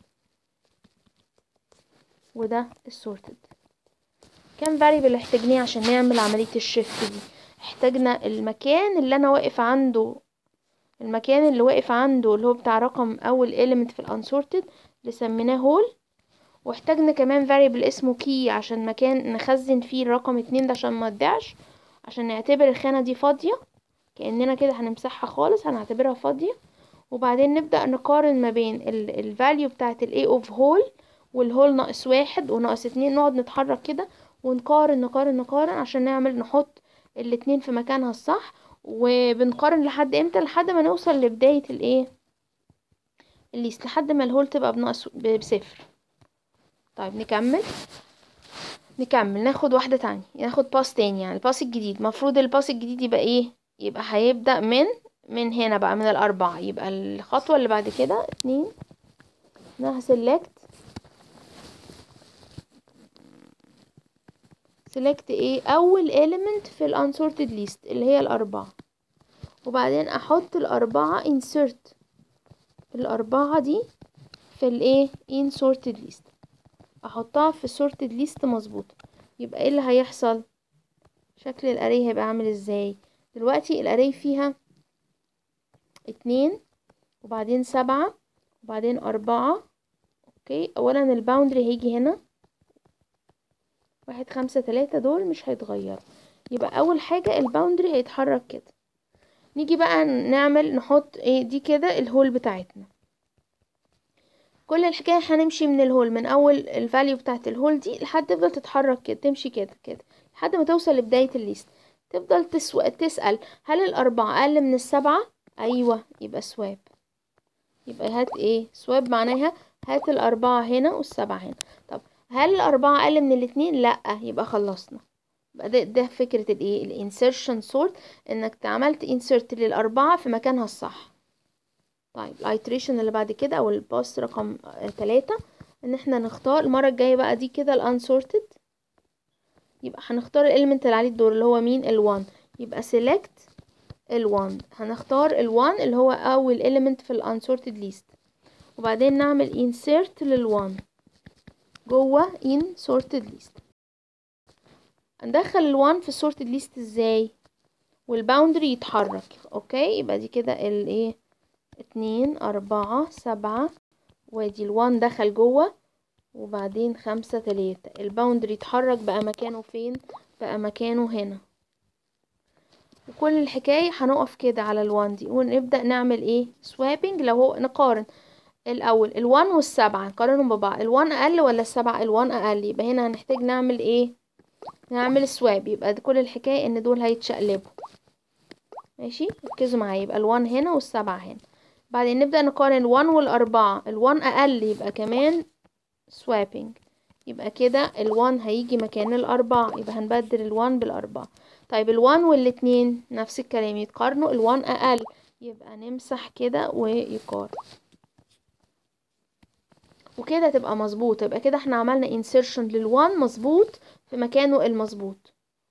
وده الsorted كام variable احتاجناه عشان نعمل عملية الشيفت دي احتاجنا المكان اللي انا واقف عنده المكان اللي واقف عنده اللي هو بتاع رقم اول element في ال unsorted اللي سميناه هول واحتاجنا كمان variable اسمه key عشان مكان نخزن فيه الرقم اتنين ده عشان ما تضيعش عشان نعتبر الخانة دي فاضية كأننا كده هنمسحها خالص هنعتبرها فاضية وبعدين نبدأ نقارن ما بين ال value بتاعت ال a of whole والهول ناقص واحد وناقص اتنين نقعد نتحرك كده ونقارن نقارن نقارن عشان نعمل نحط الاتنين في مكانها الصح وبنقارن لحد امتى لحد ما نوصل لبداية الايه الليست لحد ما الهول تبقى بناقص بصفر طيب نكمل نكمل ناخد واحدة تانية ناخد باس تاني يعني الباس الجديد مفروض الباس الجديد يبقى ايه يبقى هيبدأ من من هنا بقى من الأربعة يبقى الخطوة اللي بعد كده اتنين انا هسلكت سلكت ايه اول element في ال unsorted list اللي هي الاربعة وبعدين احط الاربعة insert الاربعة دي في الايه in sorted list احطها في sorted list مظبوط يبقى ايه اللي هيحصل شكل الاري هيبقى عامل ازاي دلوقتي الاري فيها اتنين وبعدين سبعة وبعدين اربعة اوكي اولا الباوندري هيجي هنا واحد خمسة تلاتة دول مش هيتغيروا يبقى اول حاجة الباوندري هيتحرك كده نيجي بقى نعمل نحط ايه دي كده الهول بتاعتنا كل الحكاية هنمشي من الهول من اول الفاليو بتاعت الهول دي لحد تفضل تتحرك كده تمشي كده كده لحد ما توصل لبداية الليست تفضل تسو... تسأل هل الأربعة أقل من السبعة أيوة يبقى سواب يبقى هات ايه سواب معناها هات الأربعة هنا والسبعة هنا طب هل الأربعة أقل من الاتنين لأ يبقى خلصنا يبقى ده, ده فكرة الايه الانسيرشن سورت انك عملت انسيرت للأربعة في مكانها الصح طيب الايتريشن اللي بعد كده او الباس رقم تلاتة ان احنا نختار المرة الجاية بقى دي كده الانسورتد يبقى هنختار الاليمنت اللي عليه الدور اللي هو مين ال1 يبقى select ال1 هنختار ال1 اللي هو اول element في الانسورتد ليست وبعدين نعمل insert لل1 جوه in sorted list ندخل ال1 في sorted list ازاي والباوندري يتحرك اوكي يبقى دي كده الايه اتنين اربعة سبعة وادي ال1 دخل جوه وبعدين خمسة تلاتة الباوندري يتحرك بقى مكانه فين بقى مكانه هنا وكل الحكاية هنقف كده على الوان دي ونبدأ نعمل ايه سوابنج لو هو نقارن الاول الوان والسبعة نقارنهم ببعض الوان اقل ولا السبعة الوان اقل يبقى هنا هنحتاج نعمل ايه نعمل سواب يبقى دي كل الحكاية ان دول هيتشقلبوا ماشي ركزوا معايا يبقى الوان هنا والسبعة هنا بعدين نبدأ نقارن الوان والأربعة الوان أقل يبقى كمان swapping يبقى كده الوان هيجي مكان الأربعة يبقى هنبدل الوان بالأربعة طيب الوان والاتنين نفس الكلام يتقارنوا الوان أقل يبقى نمسح كده ويقارن وكده تبقى مظبوط يبقى كده احنا عملنا insertion للوان مظبوط في مكانه المظبوط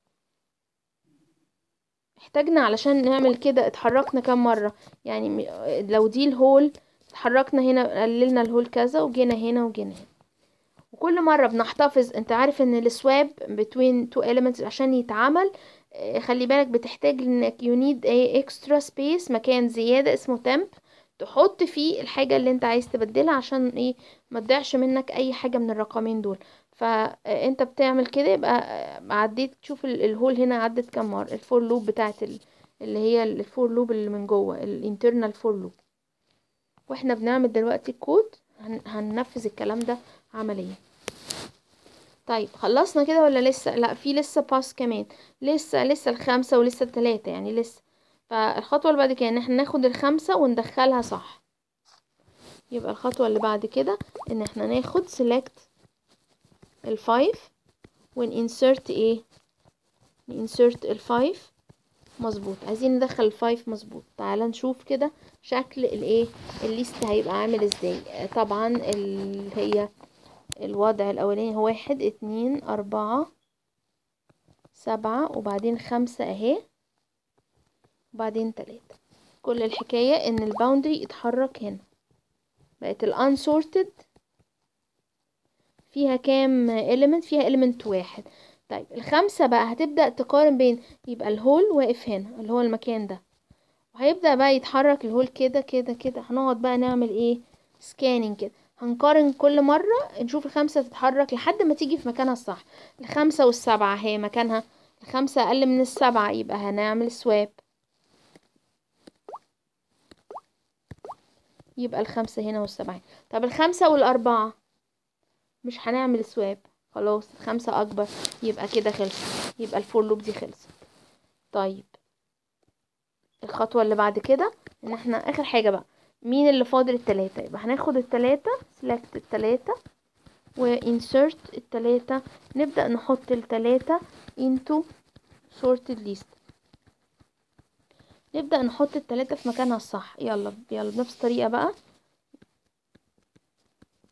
احتاجنا علشان نعمل كده اتحركنا كام مرة يعني لو دي الهول اتحركنا هنا قللنا الهول كذا وجينا هنا وجينا هنا وكل مرة بنحتفظ انت عارف ان السواب between two elements عشان يتعمل خلي بالك بتحتاج انك you need a extra space مكان زيادة اسمه temp تحط فيه الحاجة اللي انت عايز تبدلها عشان ايه ما تضيعش منك اي حاجة من الرقمين دول فانت بتعمل كده يبقى عديت تشوف الهول هنا عدت كام مرة الفور لوب بتاعت اللي هي الفور لوب اللي من جوه الانترنال فور لوب واحنا بنعمل دلوقتي الكود هننفذ الكلام ده عمليا طيب خلصنا كده ولا لسه لا في لسه باس كمان لسه لسه الخمسة ولسه التلاتة يعني لسه فالخطوة اللي بعد كده ان احنا ناخد الخمسة وندخلها صح يبقى الخطوة اللي بعد كده ان احنا ناخد select الفايف ونinsert ايه نinsert الفايف مظبوط عايزين ندخل الفايف مظبوط تعال نشوف كده شكل الايه الليست هيبقى عامل ازاي طبعا اللي هي الوضع الاولاني هو واحد اتنين اربعة سبعة وبعدين خمسة اهي وبعدين تلاتة كل الحكاية ان الباوندري اتحرك هنا بقت الانسورتد فيها كام element فيها element واحد طيب الخمسة بقى هتبدأ تقارن بين يبقى الهول واقف هنا اللي هو المكان ده وهيبدأ بقى يتحرك الهول كده كده كده هنقعد بقى نعمل ايه سكاننج كده هنقارن كل مرة نشوف الخمسة تتحرك لحد ما تيجي في مكانها الصح الخمسة والسبعة هي مكانها الخمسة أقل من السبعة يبقى هنعمل سواب يبقى الخمسة هنا والسبعة طب الخمسة والأربعة مش هنعمل سواب خلاص الخمسة أكبر يبقى كده خلص يبقى الفور لوب دي خلصت طيب الخطوة اللي بعد كده ان احنا اخر حاجة بقى مين اللي فاضل التلاتة يبقى هناخد التلاتة select التلاتة و insert التلاتة نبدأ نحط التلاتة into sorted list نبدأ نحط التلاتة في مكانها الصح يلا يلا بنفس الطريقة بقى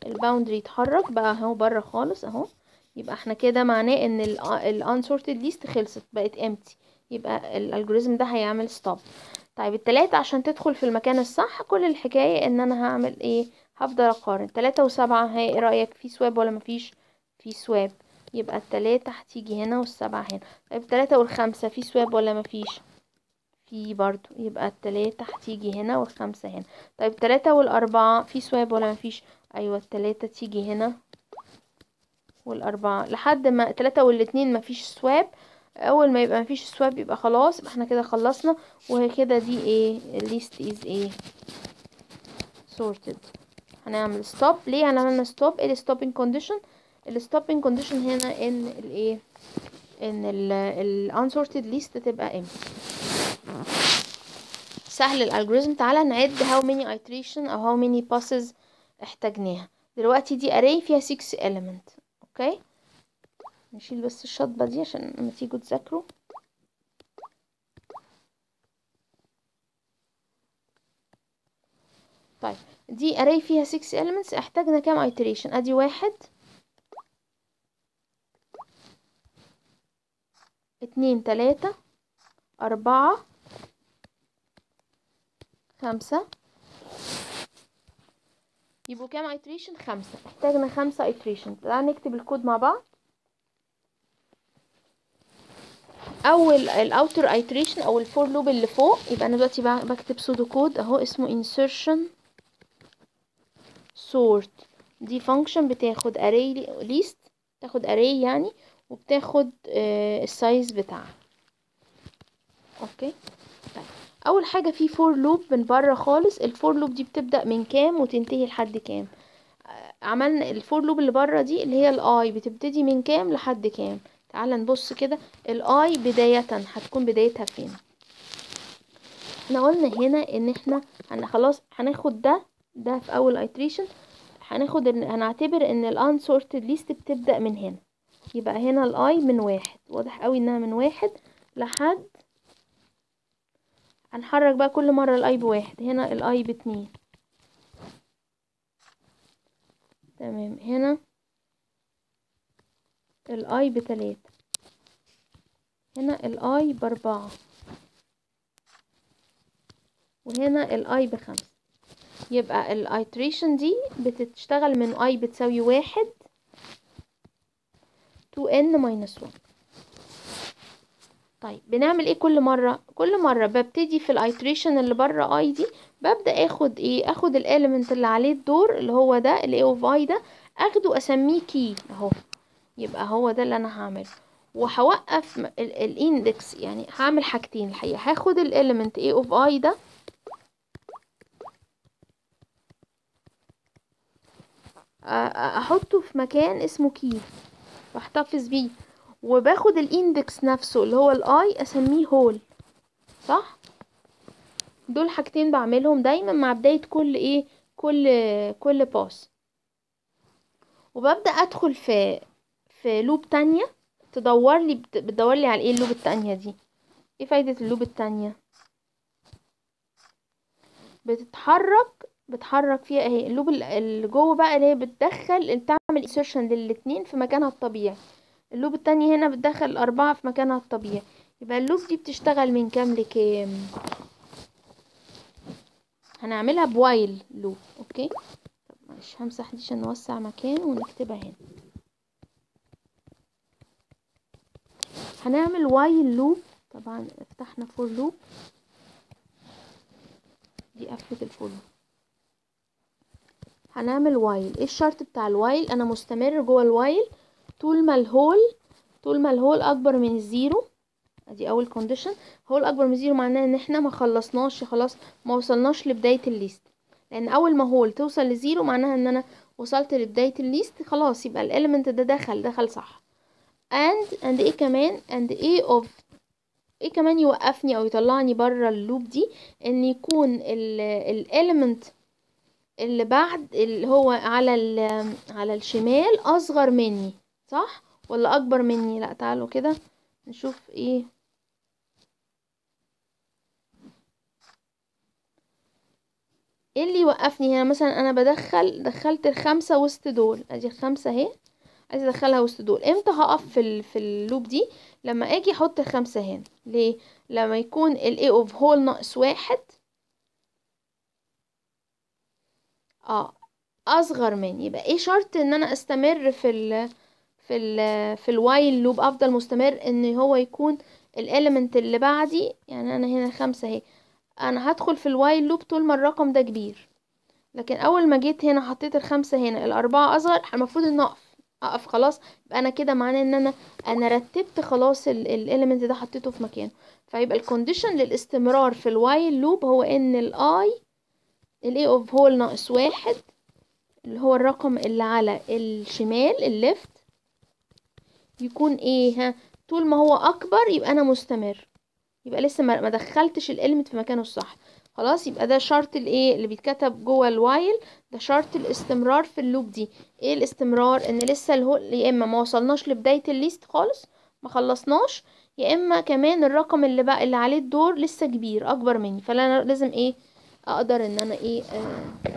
الباوندري يتحرك بقى اهو بره خالص اهو يبقى احنا كده معناه ان ال unsorted list خلصت بقت empty يبقى الالجوريزم ده هيعمل stop طيب التلاتة عشان تدخل في المكان الصح كل الحكاية ان انا هعمل ايه هفضل اقارن تلاتة وسبعة هي ايه رأيك في سواب ولا مفيش في سواب يبقى التلاتة هتيجي هنا والسبعة هنا طيب التلاتة والخمسة في سواب ولا مفيش في برضو يبقى التلاتة هتيجي هنا والخمسة هنا طيب التلاتة والأربعة في سواب ولا مفيش أيوة التلاتة تيجي هنا والأربعة لحد ما التلاتة والاتنين مفيش سواب أول ما يبقى مفيش سواب يبقى خلاص يبقى احنا كده خلصنا وهي كده دي ايه الليست is ايه sorted هنعمل stop ليه هنعمل stop ايه الستوبنج كونديشن الستوبنج كونديشن هنا ان الايه ان ال unsorted list تبقى empty سهل الالجوريزم تعالى نعد how many iteration او how many passes احتاجناها دلوقتي دي array فيها 6 element اوكي نشيل بس الشطبة دي عشان لما تيجوا تذاكروا طيب دي array فيها 6 elements احتاجنا كام iteration ادي واحد اتنين تلاتة أربعة خمسة يبقوا كام iteration خمسة احتاجنا خمسة iteration تعالى نكتب الكود مع بعض اول الاوتر iteration او الفور لوب اللي فوق يبقى انا دلوقتي بكتب سودو كود اهو اسمه insertion sort دي function بتاخد array list تاخد array يعني وبتاخد آه السايز بتاعها اوكي طيب اول حاجه في فور لوب من بره خالص الفور لوب دي بتبدا من كام وتنتهي لحد كام آه عملنا الفور لوب اللي بره دي اللي هي الاي بتبتدي من كام لحد كام تعال نبص كده الاي بدايه هتكون بدايتها فين احنا قلنا هنا ان احنا هن خلاص هناخد ده ده في اول iteration هناخد ان هنعتبر ان الانسورتد ليست بتبدا من هنا يبقى هنا الاي من واحد واضح قوي انها من واحد لحد هنحرك بقى كل مرة الاي بواحد هنا الاي باتنين تمام هنا الاي بتلاتة هنا الاي باربعة وهنا الاي بخمسة يبقى الايتريشن دي بتشتغل من اي بتساوي واحد to n minus 1 طيب بنعمل ايه كل مرة كل مرة ببتدي في الايتريشن اللي بره اي دي ببدأ اخد ايه اخد الاليمنت اللي عليه الدور اللي هو ده اللي اوف اي ده اخده اسميه كي اهو يبقى هو ده اللي انا هعمله وهوقف الاندكس يعني هعمل حاجتين الحقيقة هاخد الاليمنت ايه اوف اي ده احطه في مكان اسمه كي واحتفظ بيه وباخد الاندكس نفسه اللي هو الاي اسميه هول صح دول حاجتين بعملهم دايما مع بداية كل ايه كل كل باس وببدأ ادخل في في لوب تانية تدور لي بتدور لي على ايه اللوب التانية دي ايه فايدة اللوب التانية بتتحرك بتحرك فيها اهي اللوب اللي جوه بقى اللي هي بتدخل بتعمل انسيرشن للاتنين في مكانها الطبيعي اللوب التانية هنا بتدخل الأربعة في مكانها الطبيعي يبقى اللوب دي بتشتغل من كام لكام هنعملها بوايل لوب اوكي طب معلش همسح دي عشان نوسع مكان ونكتبها هنا هنعمل وايل لوب طبعا فتحنا فور لوب دي قفلة الفور لوب هنعمل وايل ايه الشرط بتاع الوايل انا مستمر جوه الوايل طول ما الهول طول ما الهول اكبر من الزيرو ادي اول كونديشن هول اكبر من الزيرو معناه ان احنا ما خلصناش خلاص ما وصلناش لبدايه الليست لان اول ما هول توصل لزيرو معناها ان انا وصلت لبدايه الليست خلاص يبقى الاليمنت ده دخل دخل صح and and ايه كمان and ايه of ايه كمان يوقفني او يطلعني بره اللوب دي ان يكون الاليمنت اللي بعد اللي هو على على الشمال اصغر مني صح ولا اكبر مني لا تعالوا كده نشوف ايه ايه اللي يوقفني هنا مثلا انا بدخل دخلت الخمسة وسط دول ادي الخمسة اهي عايزه ادخلها وسط دول امتى هقف في ال في اللوب دي لما اجي احط الخمسة هنا ليه لما يكون ال a of whole ناقص واحد اه اصغر من يبقى ايه شرط ان انا استمر في ال في ال في الوايل لوب افضل مستمر ان هو يكون الاليمنت اللي بعدي يعني انا هنا خمسة اهي انا هدخل في الوايل لوب طول ما الرقم ده كبير لكن اول ما جيت هنا حطيت الخمسة هنا الاربعة اصغر المفروض ان اقف اقف خلاص يبقى انا كده معناه ان انا انا رتبت خلاص الاليمنت ده حطيته في مكانه فيبقى الكونديشن للاستمرار في الوايل لوب هو ان الاي الاي اوف هول ناقص واحد اللي هو الرقم اللي على الشمال الليفت يكون ايه ها طول ما هو اكبر يبقى انا مستمر يبقى لسه ما دخلتش الاليمنت في مكانه الصح خلاص يبقى ده شرط الايه اللي بيتكتب جوه الوايل ده شرط الاستمرار في اللوب دي ايه الاستمرار ان لسه الهول يا اما ما وصلناش لبدايه الليست خالص ما خلصناش يا اما كمان الرقم اللي بقى اللي عليه الدور لسه كبير اكبر مني فانا لازم ايه اقدر ان انا ايه آه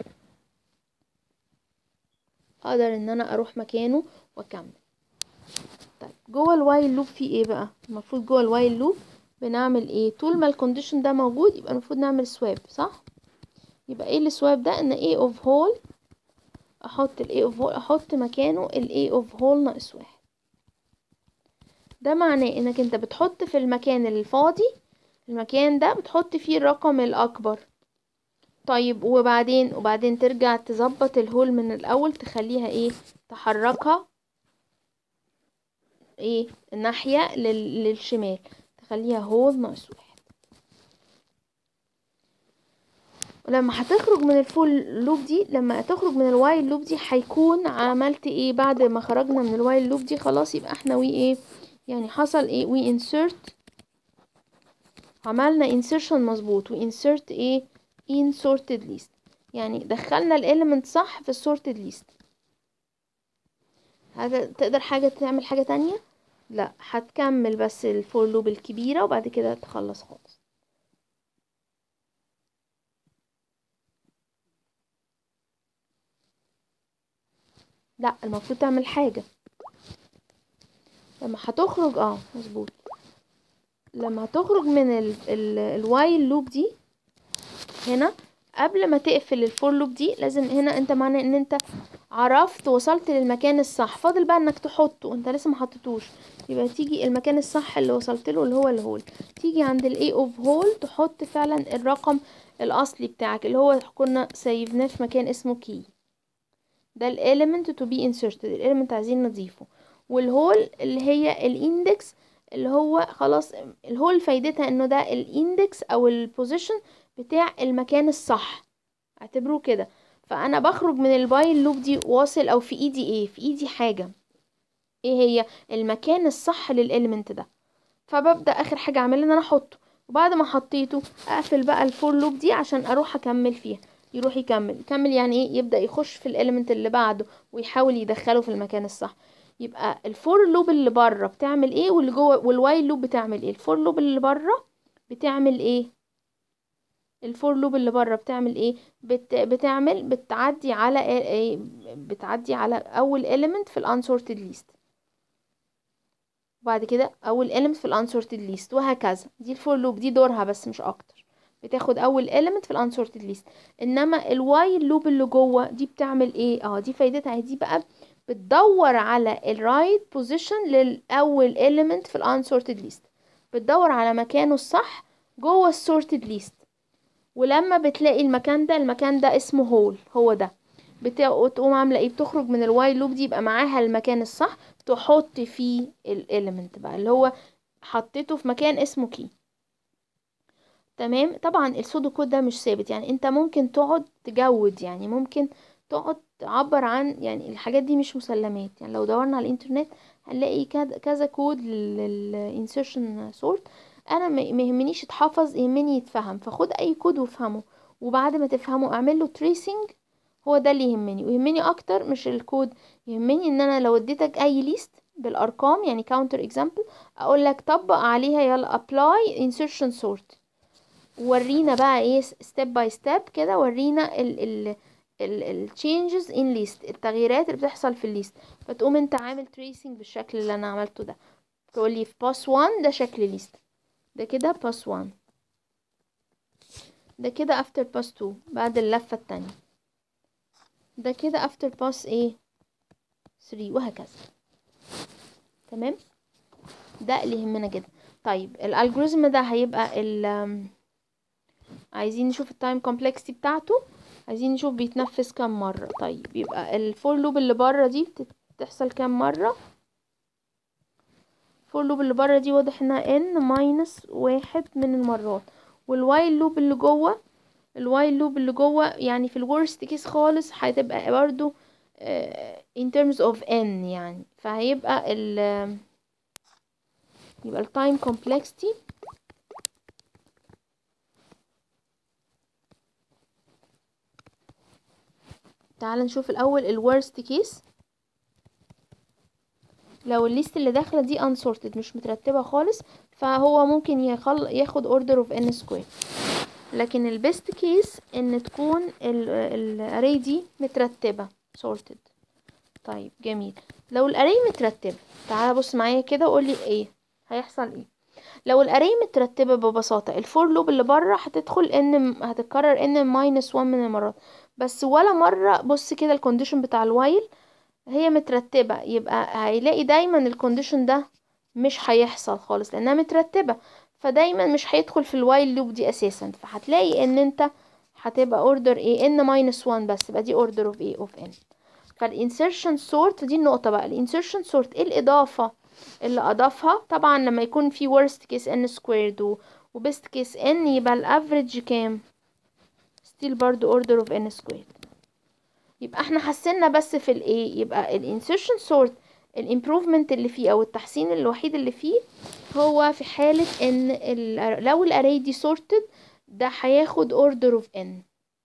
اقدر ان انا اروح مكانه واكمل طيب جوه الوايل لوب في ايه بقى المفروض جوه الوايل لوب بنعمل ايه طول ما الكونديشن ده موجود يبقى المفروض نعمل سواب صح يبقى ايه السواب ده ان a of whole احط ال a of whole احط مكانه ال a of whole ناقص واحد ده معناه انك انت بتحط في المكان الفاضي المكان ده بتحط فيه الرقم الاكبر طيب وبعدين وبعدين ترجع تظبط الهول من الاول تخليها ايه تحركها ايه الناحية لل... للشمال تخليها هول ناقص واحد ولما هتخرج من الفول لوب دي لما تخرج من الوايل لوب دي هيكون عملت ايه بعد ما خرجنا من الوايل لوب دي خلاص يبقى احنا وي ايه يعني حصل ايه وي insert عملنا insertion مظبوط و insert ايه in sorted list يعني دخلنا الاليمنت صح في السورتد ليست تقدر حاجة تعمل حاجة تانية لا هتكمل بس الفور لوب الكبيرة وبعد كده تخلص خالص لا المفروض تعمل حاجة لما هتخرج اه مظبوط لما هتخرج من ال ال الوايل لوب دي هنا قبل ما تقفل الفور لوب دي لازم هنا انت معنى ان انت عرفت وصلت للمكان الصح فاضل بقى انك تحطه انت لسه ما حطيتوش يبقى تيجي المكان الصح اللي وصلت له اللي هو الهول تيجي عند الاي اوف هول تحط فعلا الرقم الاصلي بتاعك اللي هو كنا سيفناه في مكان اسمه كي ده الاليمنت تو بي inserted الاليمنت عايزين نضيفه والهول اللي هي الاندكس اللي هو خلاص الهول فايدتها انه ده الاندكس او البوزيشن بتاع المكان الصح اعتبروه كده فانا بخرج من البايل لوب دي واصل او في ايدي ايه في ايدي حاجه ايه هي المكان الصح للاليمنت ده فببدا اخر حاجه اعملها ان انا احطه وبعد ما حطيته اقفل بقى الفور لوب دي عشان اروح اكمل فيها يروح يكمل يكمل يعني ايه يبدا يخش في الاليمنت اللي بعده ويحاول يدخله في المكان الصح يبقى الفور لوب اللي بره بتعمل ايه واللي جوه والوايل لوب بتعمل ايه الفور لوب اللي بره بتعمل ايه الفور لوب اللي بره بتعمل ايه بت... بتعمل بتعدي على ايه بتعدي على اول element في الانسورتد ليست وبعد كده اول element في الانسورتد ليست وهكذا دي الفور لوب دي دورها بس مش اكتر بتاخد اول element في الانسورتد ليست انما الوايل لوب اللي جوه دي بتعمل ايه اه دي فايدتها دي بقى بتدور على الرايت بوزيشن للاول element في الانسورتد ليست بتدور على مكانه الصح جوه السورتد ليست ولما بتلاقي المكان ده المكان ده اسمه هول هو ده بتقوم عامله ايه بتخرج من الوايل لوب دي يبقى معاها المكان الصح تحط فيه الاليمنت بقى اللي هو حطيته في مكان اسمه كي تمام طبعا السودو كود ده مش ثابت يعني انت ممكن تقعد تجود يعني ممكن تقعد تعبر عن يعني الحاجات دي مش مسلمات يعني لو دورنا على الانترنت هنلاقي كذا كود للانسيرشن سورت انا ما يهمنيش يتحفظ يهمني يتفهم فخد اي كود وافهمه وبعد ما تفهمه اعمل له تريسنج هو ده اللي يهمني ويهمني اكتر مش الكود يهمني ان انا لو اديتك اي ليست بالارقام يعني counter example اقول لك طبق عليها يلا apply insertion sort ورينا بقى ايه ستيب باي ستيب كده ورينا ال ال ال changes in list التغييرات اللي بتحصل في الليست فتقوم انت عامل tracing بالشكل اللي انا عملته ده تقولي في باس 1 ده شكل ليست ده كده باس 1 ده كده after باس 2 بعد اللفة التانية ده كده after باس ايه 3 وهكذا تمام ده اللي يهمنا جدا طيب الالجوريزم ده هيبقى ال عايزين نشوف التايم كومبلكسيتي بتاعته عايزين نشوف بيتنفذ كام مرة طيب يبقى الفور لوب اللي بره دي بتحصل كام مرة الفور لوب اللي بره دي واضح انها ان ماينس واحد من المرات والوايل لوب اللي جوه الوايل لوب اللي جوه يعني في الورست كيس خالص هتبقى برضو uh, in terms of n يعني فهيبقى ال يبقى التايم complexity تعال نشوف الاول الورست كيس لو الليست اللي داخله دي unsorted مش مترتبه خالص فهو ممكن يخل... ياخد order of n square لكن البيست كيس ان تكون الاري دي مترتبه sorted طيب جميل لو الاري مترتبه تعال بص معايا كده وقولي ايه هيحصل ايه لو الاري مترتبه ببساطه الفور لوب اللي بره هتدخل ان هتتكرر ان ماينس 1 من المرات بس ولا مره بص كده الكونديشن بتاع الوايل هي مترتبه يبقى هيلاقي دايما الكونديشن ده مش هيحصل خالص لانها مترتبه فدايما مش هيدخل في الوايل لوب دي اساسا فهتلاقي ان انت هتبقى اوردر ايه ان ماينس 1 بس يبقى دي اوردر اوف ايه اوف ان فالانسيرشن سورت دي النقطه بقى الانسيرشن سورت ايه الاضافه اللي اضافها طبعا لما يكون في worst case n squared و best case n يبقى الافريج كام still برضو order of n squared يبقى احنا حسنا بس في الايه يبقى الانسيرشن سورت الامبروفمنت اللي فيه او التحسين الوحيد اللي فيه هو في حالة ان ال لو الاري دي sorted ده هياخد order of n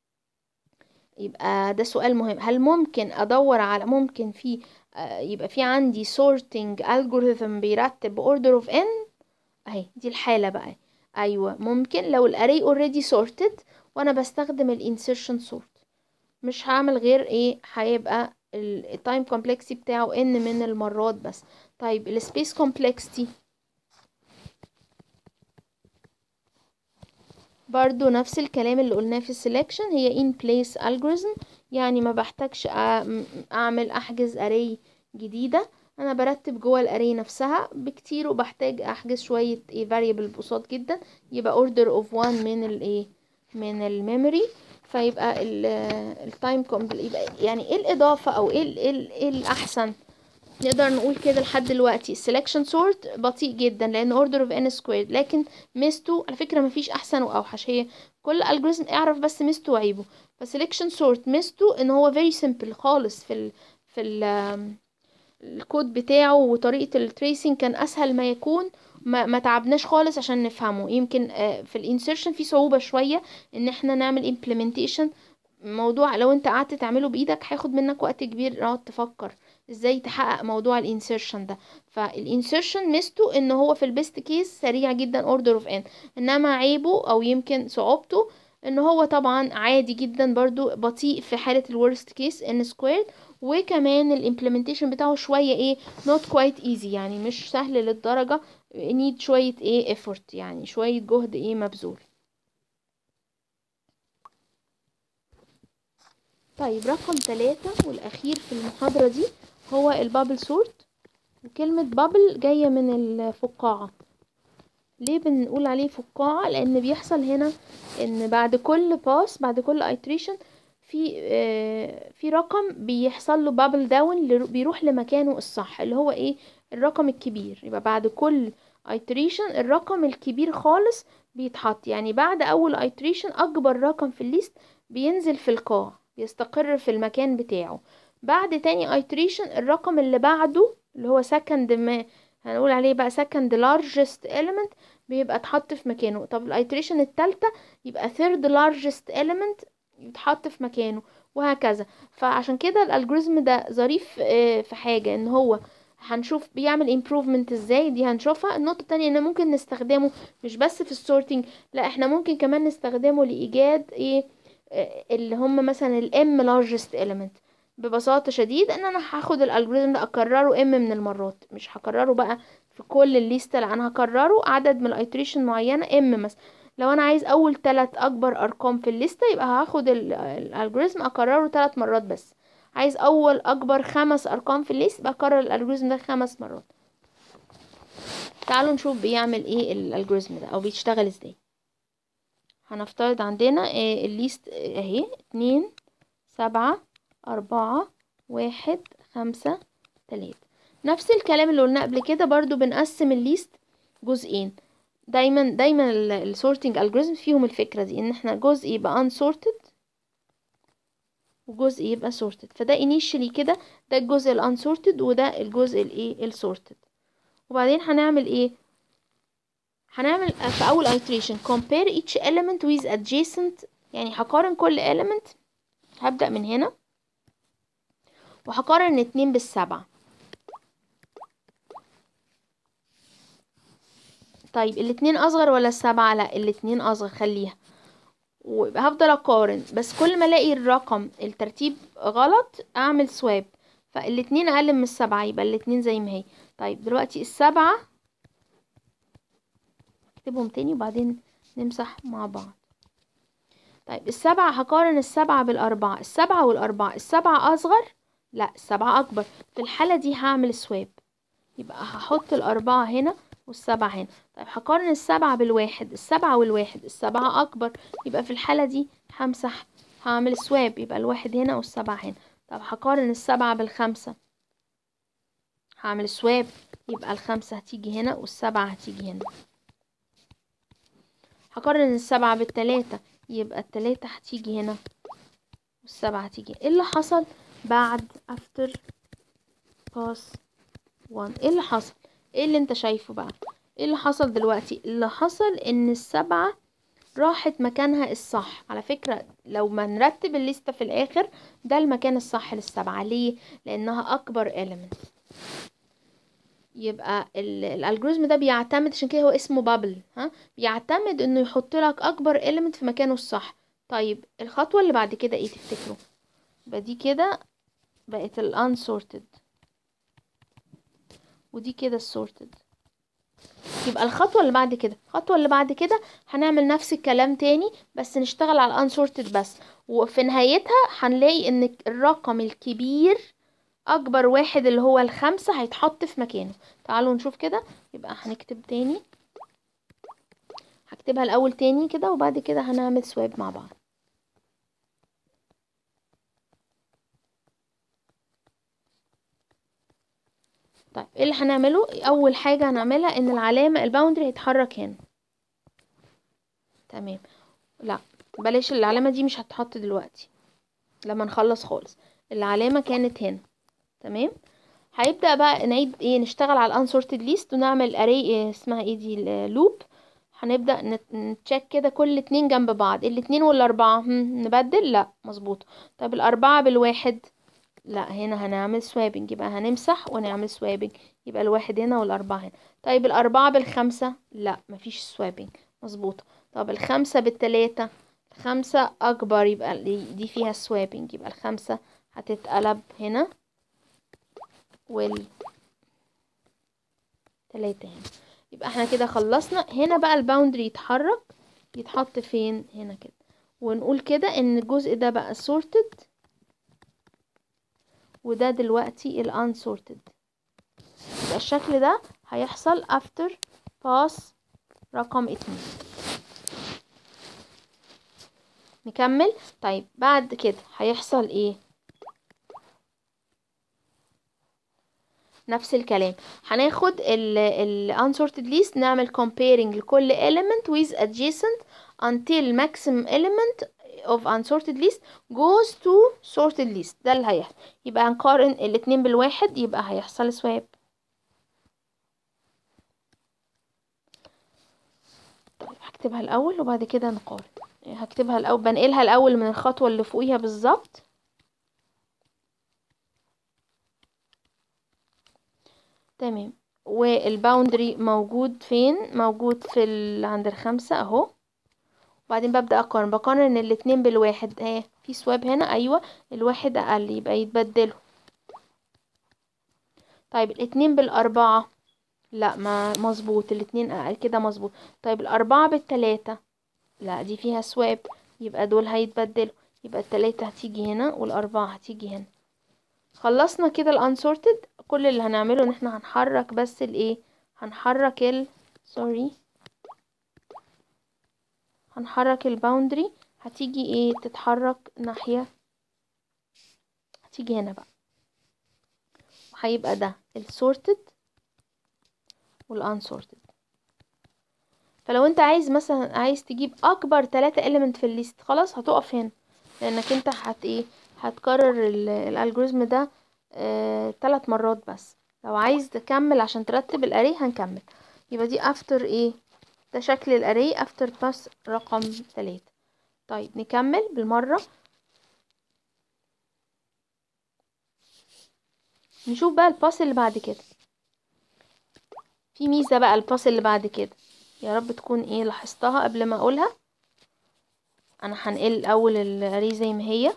يبقى ده سؤال مهم هل ممكن ادور على ممكن في يبقى في عندي sorting algorithm بيرتب order of n اهي دي الحالة بقى ايوه ممكن لو الاري already sorted وانا بستخدم الانسيرشن sort مش هعمل غير ايه هيبقى التايم كومبلكسيتي بتاعه n من المرات بس طيب السبيس كومبلكسيتي برضو نفس الكلام اللي قلناه في السلكشن هي in place algorithm يعني ما بحتاجش اعمل احجز array جديدة انا برتب جوه الاري نفسها بكتير وبحتاج احجز شوية ايه variable بساط جدا يبقى order of one من الايه من الميموري فيبقى التايم يبقى يعني ايه الاضافة او ايه ال ايه الاحسن نقدر نقول كده لحد دلوقتي السلكشن سورت بطيء جدا لان اوردر اوف ان سكويرد لكن ميزته على فكره مفيش احسن واوحش هي كل الجوريزم اعرف بس ميزته وعيبه فسلكشن سورت ميزته ان هو فيري سيمبل خالص في ال في ال الكود بتاعه وطريقه التريسنج كان اسهل ما يكون ما, ما تعبناش خالص عشان نفهمه يمكن في الانسيرشن في صعوبه شويه ان احنا نعمل امبلمنتيشن موضوع لو انت قعدت تعمله بايدك هياخد منك وقت كبير تقعد تفكر ازاي تحقق موضوع الانسيرشن ده فالانسيرشن ميزته ان هو في البيست كيس سريع جدا اوردر اوف ان انما عيبه او يمكن صعوبته ان هو طبعا عادي جدا برضو بطيء في حالة الورست كيس ان سكويرد وكمان الامبلمنتيشن بتاعه شوية ايه not quite easy يعني مش سهل للدرجة need شوية ايه effort يعني شوية جهد ايه مبذول طيب رقم ثلاثة والأخير في المحاضرة دي هو البابل سورت وكلمة بابل جاية من الفقاعة ليه بنقول عليه فقاعة لأن بيحصل هنا إن بعد كل باس بعد كل iteration في آه في رقم بيحصل له بابل داون بيروح لمكانه الصح اللي هو ايه الرقم الكبير يبقى بعد كل iteration الرقم الكبير خالص بيتحط يعني بعد أول iteration أكبر رقم في الليست بينزل في القاع بيستقر في المكان بتاعه بعد تاني iteration الرقم اللي بعده اللي هو second ما هنقول عليه بقى second largest element بيبقى اتحط في مكانه طب الايتريشن التالتة يبقى third largest element يتحط في مكانه وهكذا فعشان كده الالجوريزم ده ظريف في حاجة ان هو هنشوف بيعمل improvement ازاي دي هنشوفها النقطة التانية ان ممكن نستخدمه مش بس في السورتنج لا احنا ممكن كمان نستخدمه لإيجاد ايه آه، اللي هم مثلا الام largest element ببساطة شديد ان انا هاخد الالجوريزم ده اكرره ام من المرات مش هكرره بقى في كل الليستة لا انا هكرره عدد من الايتريشن معينة ام مثلا لو انا عايز اول ثلاث اكبر ارقام في الليستة يبقى هاخد الالجوريزم اكرره ثلاث مرات بس عايز اول اكبر خمس ارقام في الليست بكرر الالجوريزم ده خمس مرات تعالوا نشوف بيعمل ايه الالجوريزم ده او بيشتغل ازاي هنفترض عندنا آه، الليست آه، اهي اتنين سبعة اربعة واحد خمسة تلاتة نفس الكلام اللي قلناه قبل كده برضو بنقسم الليست جزئين دايما دايما السورتنج الجوريزم فيهم الفكرة دي ان احنا جزء يبقى unsorted وجزء يبقى sorted فده initially كده ده الجزء ال unsorted وده الجزء الايه ال sorted وبعدين هنعمل ايه هنعمل في اول iteration compare each element with adjacent يعني هقارن كل element هبدأ من هنا وهقارن اتنين بالسبعة طيب الاتنين اصغر ولا السبعة لا الاتنين اصغر خليها ويبقى هفضل اقارن بس كل ما الاقي الرقم الترتيب غلط اعمل سواب فالاتنين اقل من السبعة يبقى الاتنين زي ما هي طيب دلوقتي السبعة اكتبهم تاني وبعدين نمسح مع بعض طيب السبعة هقارن السبعة بالأربعة السبعة والأربعة السبعة أصغر لا السبعة أكبر في الحالة دي هعمل سواب يبقى هحط الأربعة هنا والسبعة هنا طيب هقارن السبعة بالواحد السبعة والواحد السبعة أكبر يبقى في الحالة دي همسح هعمل سواب يبقى الواحد هنا والسبعة هنا طب هقارن السبعة بالخمسة هعمل سواب يبقى الخمسة هتيجي هنا والسبعة هتيجي هنا هقارن السبعة بالتلاتة يبقى التلاتة هتيجي هنا والسبعة هتيجي ايه اللي حصل بعد after pass one ايه اللي حصل ايه اللي انت شايفه بقى ايه اللي حصل دلوقتي اللي حصل ان السبعة راحت مكانها الصح على فكرة لو ما نرتب الليستة في الاخر ده المكان الصح للسبعة ليه لانها اكبر element يبقى الالجوريزم ده بيعتمد عشان كده هو اسمه بابل ها بيعتمد انه يحط لك اكبر element في مكانه الصح طيب الخطوة اللي بعد كده ايه تفتكروا يبقى دي كده بقت ال unsorted ودي كده السورتد يبقى الخطوة اللي بعد كده الخطوة اللي بعد كده هنعمل نفس الكلام تاني بس نشتغل على الانسورتد بس وفي نهايتها هنلاقي ان الرقم الكبير اكبر واحد اللي هو الخمسة هيتحط في مكانه تعالوا نشوف كده يبقى هنكتب تاني هكتبها الاول تاني كده وبعد كده هنعمل سواب مع بعض طيب ايه اللي هنعمله اول حاجة هنعملها ان العلامة الباوندري هيتحرك هنا تمام لا بلاش العلامة دي مش هتحط دلوقتي لما نخلص خالص العلامة كانت هنا تمام هيبدأ بقى نعيد ايه نشتغل على الانسورتد ليست ونعمل array إيه اسمها ايه دي لوب هنبدأ نتشيك كده كل اتنين جنب بعض الاتنين والاربعة هم نبدل لا مظبوط طب الاربعة بالواحد لا هنا هنعمل سوابنج يبقى هنمسح ونعمل سوابنج يبقى الواحد هنا والأربعة هنا طيب الأربعة بالخمسة لا مفيش سوابنج مظبوط طب الخمسة بالتلاتة الخمسة أكبر يبقى دي فيها سوابنج يبقى الخمسة هتتقلب هنا وال تلاتة هنا يبقى احنا كده خلصنا هنا بقى الباوندري يتحرك يتحط فين هنا كده ونقول كده ان الجزء ده بقى sorted وده دلوقتي ال unsorted يبقى الشكل ده هيحصل after pass رقم اتنين نكمل طيب بعد كده هيحصل ايه نفس الكلام هناخد ال ال unsorted list نعمل comparing لكل element with adjacent until maximum element of unsorted list goes to sorted list ده اللي هيحصل يبقى هنقارن الاتنين بالواحد يبقى هيحصل سواب طيب هكتبها الاول وبعد كده نقارن هكتبها الاول بنقلها الاول من الخطوه اللي فوقيها بالظبط تمام والباوندري موجود فين موجود في ال... عند الخمسة اهو وبعدين ببدأ اقارن بقارن الاتنين بالواحد اهي في سواب هنا ايوه الواحد اقل يبقى يتبدلوا طيب الاتنين بالاربعة لا ما مظبوط الاتنين اقل كده مظبوط طيب الاربعة بالتلاتة لا دي فيها سواب يبقى دول هيتبدلوا يبقى التلاتة هتيجي هنا والاربعة هتيجي هنا خلصنا كده الانسورتد كل اللي هنعمله ان احنا هنحرك بس الايه هنحرك ال سوري هنحرك الباوندري هتيجي ايه تتحرك ناحية هتيجي هنا بقى وهيبقى ده السورتد والانسورتد فلو انت عايز مثلا عايز تجيب اكبر ثلاثة element في الليست خلاص هتقف هنا لانك انت هت ايه هتكرر الالجوريزم ده اه تلات مرات بس لو عايز تكمل عشان ترتب الاري هنكمل يبقى دي افتر ايه ده شكل الاري افتر باس رقم تلاتة طيب نكمل بالمرة نشوف بقى الباس اللي بعد كده في ميزة بقى الباس اللي بعد كده يا رب تكون ايه لاحظتها قبل ما اقولها انا هنقل الاول الاري زي ما هي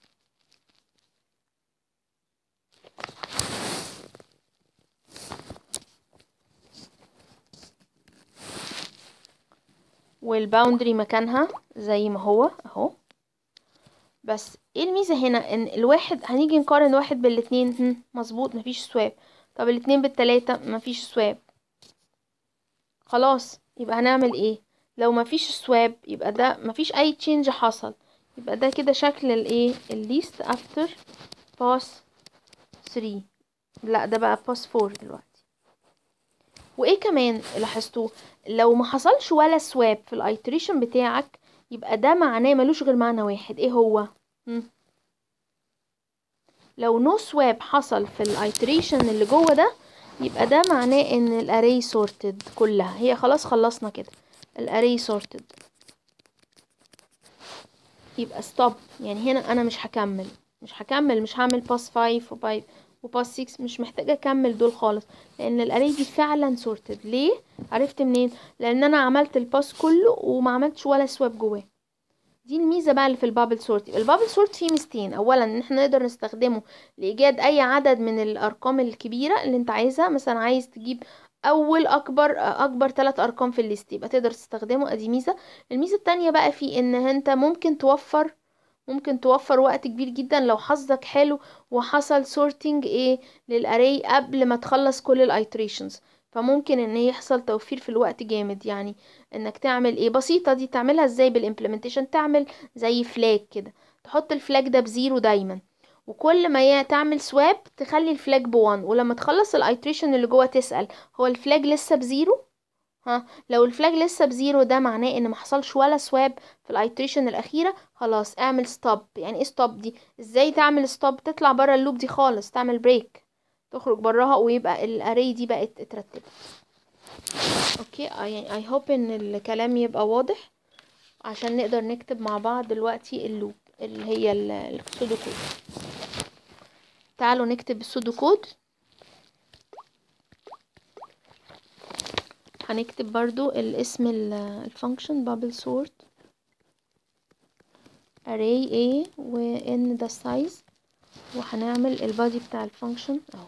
والباوندري مكانها زي ما هو اهو بس ايه الميزة هنا ان الواحد هنيجي نقارن واحد بالاتنين مظبوط مفيش سواب طب الاتنين بالتلاتة مفيش سواب خلاص يبقى هنعمل ايه لو مفيش سواب يبقى ده مفيش اي تشينج حصل يبقى ده كده شكل الايه الليست افتر باس 3 لا ده بقى باس 4 دلوقتي وايه كمان لاحظتوه لو ما حصلش ولا سواب في الايتريشن بتاعك يبقى ده معناه ملوش غير معنى واحد ايه هو مم. لو نو سواب حصل في الايتريشن اللي جوه ده يبقى ده معناه ان الاري سورتد كلها هي خلاص خلصنا كده الاري سورتد يبقى ستوب يعني هنا انا مش هكمل مش هكمل مش هعمل باس 5 وباي وباس 6 مش محتاجه اكمل دول خالص لان الاري دي فعلا سورتد ليه عرفت منين لان انا عملت الباس كله وما عملتش ولا سواب جواه دي الميزه بقى اللي في البابل سورت البابل سورت فيه ميزتين اولا ان احنا نقدر نستخدمه لايجاد اي عدد من الارقام الكبيره اللي انت عايزها مثلا عايز تجيب اول اكبر اكبر ثلاث ارقام في الليست يبقى تقدر تستخدمه ادي ميزه الميزه التانية بقى في ان انت ممكن توفر ممكن توفر وقت كبير جدا لو حظك حلو وحصل سورتنج ايه للاري قبل ما تخلص كل الايتريشنز فممكن ان يحصل توفير في الوقت جامد يعني انك تعمل ايه بسيطة دي تعملها ازاي بالامبلمنتيشن تعمل زي فلاج كده تحط الفلاج ده بزيرو دايما وكل ما تعمل سواب تخلي الفلاج بوان ولما تخلص الايتريشن اللي جوه تسأل هو الفلاج لسه بزيرو ها لو الفلاج لسه بزيرو ده معناه ان محصلش ولا سواب في الايتريشن الاخيره خلاص اعمل ستوب يعني ايه ستوب دي ازاي تعمل ستوب تطلع بره اللوب دي خالص تعمل بريك تخرج براها ويبقى الاري دي بقت اترتبت اوكي يعني اي هوب ان الكلام يبقى واضح عشان نقدر نكتب مع بعض دلوقتي اللوب اللي هي السودو كود تعالوا نكتب السودو كود هنكتب برضو الاسم الفانكشن bubble sort array a و n ده size وهنعمل البادي بتاع الفانكشن اهو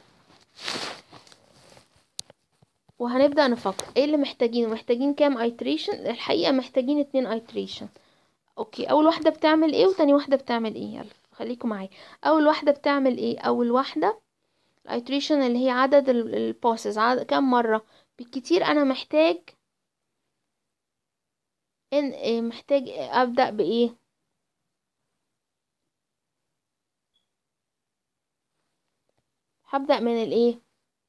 وهنبدأ نفكر ايه اللي محتاجينه محتاجين كام iteration الحقيقة محتاجين اتنين iteration اوكي اول واحدة بتعمل ايه وتاني واحدة بتعمل ايه يلا خليكم معايا اول واحدة بتعمل ايه اول واحدة iteration اللي هي عدد الباسز عدد كام مرة بالكتير انا محتاج ان إيه محتاج ابدأ بايه هبدأ من الايه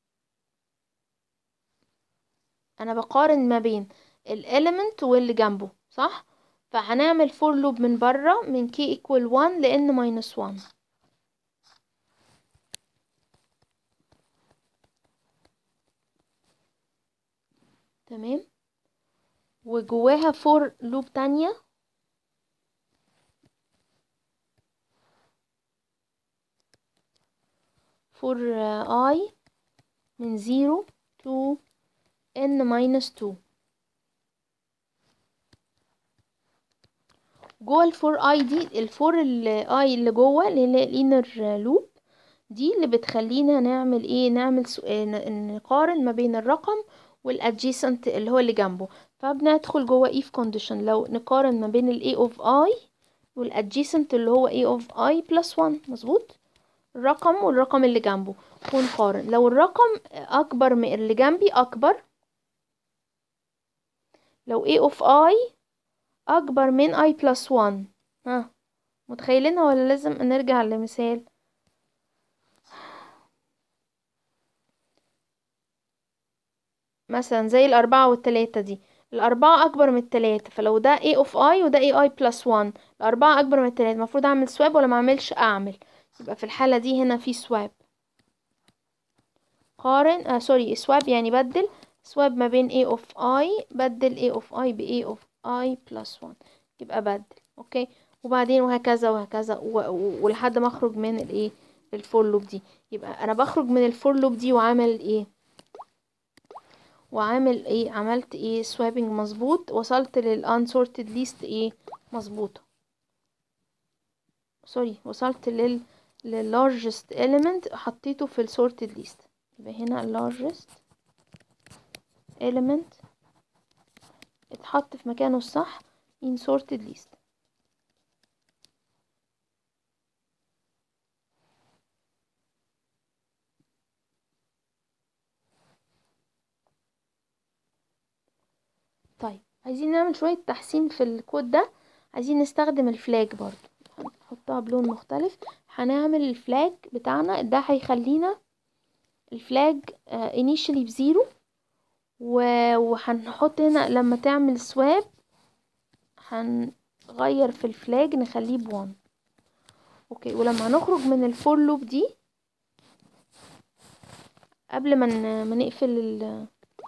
انا بقارن ما بين الاليمنت واللي جنبه صح فهنعمل فور لوب من بره من k equal 1 ل n minus 1 تمام وجواها فور لوب تانية فور i من زيرو to n minus 2 جوه الفور اي دي الفور الاي اللي جوه اللي هي الانر لوب دي اللي بتخلينا نعمل ايه نعمل سؤال نقارن ما بين الرقم والادجيسنت اللي هو اللي جنبه فبندخل جوه if condition لو نقارن ما بين ال a of i والادجيسنت اللي هو a of i plus 1 مظبوط الرقم والرقم اللي جنبه ونقارن لو الرقم اكبر من اللي جنبي اكبر لو a of i اكبر من i plus 1 ها متخيلينها ولا لازم نرجع لمثال مثلا زي الأربعة والتلاتة دي الأربعة أكبر من التلاتة فلو ده a of i وده a i plus 1 الأربعة أكبر من التلاتة المفروض أعمل سواب ولا ما أعملش أعمل يبقى في الحالة دي هنا في سواب قارن آه سوري سواب يعني بدل سواب ما بين a of i بدل a of i ب a of i plus 1 يبقى بدل اوكي وبعدين وهكذا وهكذا ولحد ما اخرج من الايه الفور لوب دي يبقى انا بخرج من الفور لوب دي وعامل ايه وعامل ايه عملت ايه سوابنج مظبوط وصلت للانسورتد ليست ايه مظبوطه سوري وصلت لل لللارجست element حطيته في السورتد ليست يبقى هنا largest element اتحط في مكانه الصح in sorted list طيب عايزين نعمل شوية تحسين في الكود ده عايزين نستخدم الفلاج برضو هنحطها بلون مختلف هنعمل الفلاج بتاعنا ده هيخلينا الفلاج uh, initially بزيرو وهنحط هنا لما تعمل سواب هنغير في الفلاج نخليه بوان اوكي ولما هنخرج من الفور لوب دي قبل ما ما نقفل ال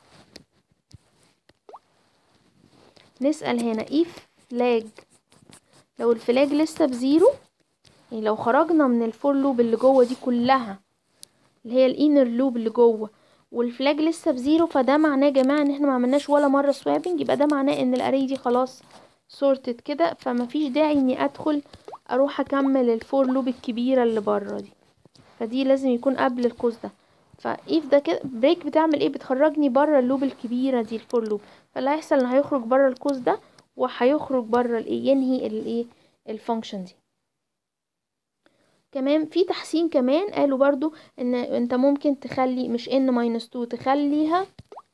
نسأل هنا if flag لو الفلاج لسه بزيرو يعني لو خرجنا من الفور لوب اللي جوه دي كلها اللي هي الانر لوب اللي جوه والفلاج لسه بزيرو فده معناه يا جماعه ان احنا ما عملناش ولا مره سوابنج يبقى ده معناه ان الاري دي خلاص سورتد كده فمفيش داعي اني ادخل اروح اكمل الفور لوب الكبيره اللي بره دي فدي لازم يكون قبل القوس ده فايف ده كده بريك بتعمل ايه بتخرجني بره اللوب الكبيره دي الفور لوب فاللي هيحصل ان هيخرج بره القوس ده وهيخرج بره الايه ينهي الايه الفانكشن دي كمان في تحسين كمان قالوا برضو ان انت ممكن تخلي مش n minus 2 تخليها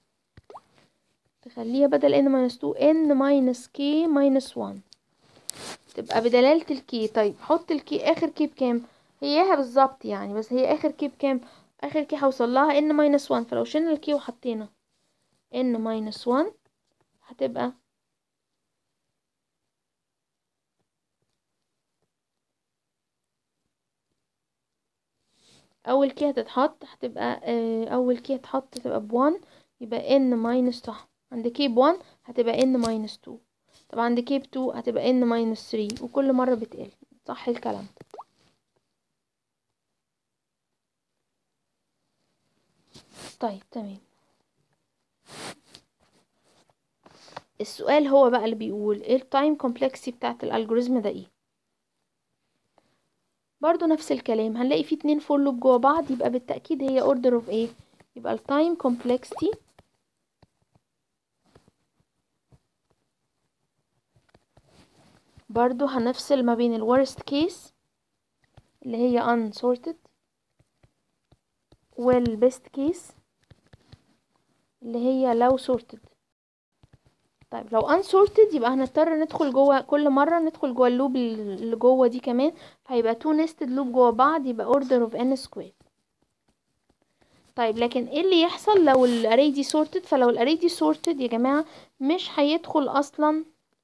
تخليها بدل n minus 2 n minus k minus 1 تبقى بدلالة الكي طيب حط الكي اخر كي بكام هياها بالظبط يعني بس هي اخر كي بكام اخر كي هوصل لها n minus 1 فلو شلنا الكي وحطينا n minus 1 هتبقى اول كي هتتحط هتبقى اه اول كي هتحط تبقى بوان يبقى n ماينس صح عند كي بوان هتبقى n ماينس تو طب عند كي بتو هتبقى n ماينس ثري وكل مرة بتقل صح الكلام ده طيب تمام السؤال هو بقى اللي بيقول ايه التايم كومبلكسي بتاعت الالجوريزم ده ايه برضو نفس الكلام هنلاقي فيه اتنين فور لوب جوا بعض يبقى بالتأكيد هي order of ايه يبقى التايم complexity برضو هنفصل ما بين ال worst case اللي هي unsorted وال best case اللي هي لو sorted طيب لو unsorted يبقى هنضطر ندخل جوه كل مرة ندخل جوه اللوب اللي جوه دي كمان فهيبقى two nested loop جوه بعض يبقى order of n squared طيب لكن ايه اللي يحصل لو الاري دي sorted فلو الاري دي sorted يا جماعة مش هيدخل اصلا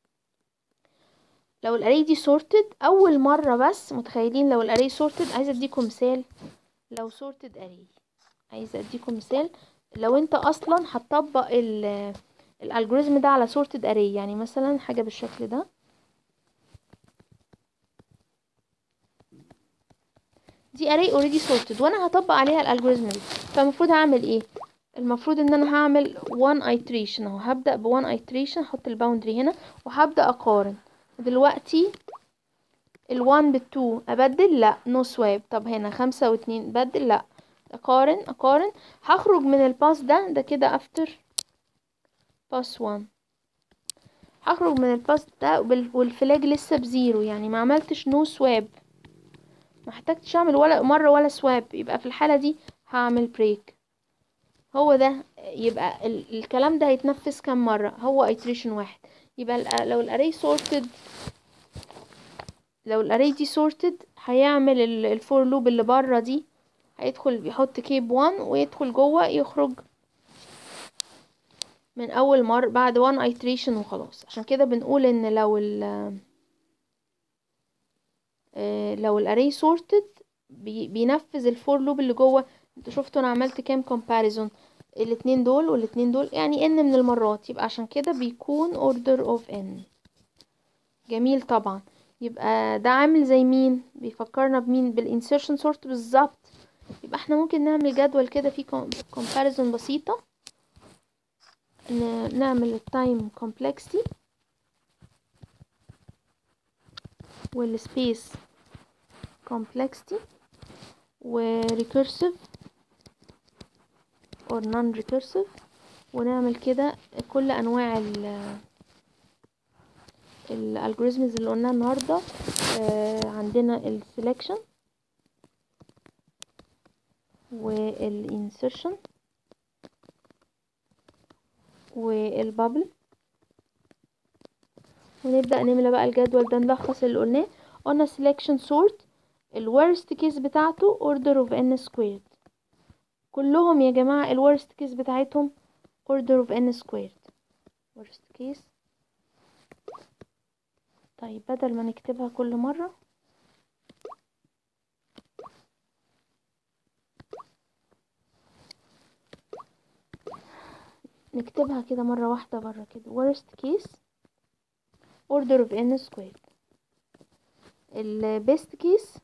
لو الاري دي sorted اول مرة بس متخيلين لو الاري sorted عايزة اديكم مثال لو sorted array عايزة اديكم مثال لو انت اصلا هتطبق ال الالجوريزم ده على sorted array يعني مثلا حاجة بالشكل ده دي array already sorted وانا هطبق عليها الالجوريزم ده فالمفروض هعمل ايه المفروض ان انا هعمل one iteration اهو هبدأ ب one iteration احط الباوندري هنا وهبدأ اقارن دلوقتي الوان بالتو ابدل لا نو سواب طب هنا خمسة واتنين بدل لا اقارن اقارن هخرج من الباس ده ده كده افتر باس وان هخرج من الباس ده وبال- والفلاج لسه بزيرو يعني ما عملتش نو سواب ما احتاجتش اعمل ولا مرة ولا سواب يبقى في الحالة دي هعمل بريك هو ده يبقى ال الكلام ده هيتنفذ كام مرة هو iteration واحد يبقى ال- لو الاري sorted لو الاري دي sorted هيعمل الفور لوب اللي بره دي هيدخل يحط كيب 1 ويدخل جوه يخرج من اول مرة بعد one iteration وخلاص عشان كده بنقول ان لو ال آه، لو الاري sorted بي بينفذ الفور لوب اللي جوه انتوا شفتوا انا عملت كام comparison الاتنين دول والاتنين دول يعني n من المرات يبقى عشان كده بيكون order of n جميل طبعا يبقى ده عامل زي مين بيفكرنا بمين بالinsertion sort بالظبط يبقى احنا ممكن نعمل جدول كده فيه com- comparison بسيطة ن- نعمل التايم complexity والسبيس complexity و recursive or non recursive ونعمل كده كل انواع ال الالجوريزمز اللي قلناها النهارده آه، عندنا ال selection وال insertion والبابل ونبدأ نملى بقى الجدول ده نلخص اللي قلناه قلنا selection sort ال worst case بتاعته order of n squared كلهم يا جماعة ال worst case بتاعتهم order of n squared worst case طيب بدل ما نكتبها كل مرة نكتبها كده مرة واحدة برا كده worst case order of n squared ال best case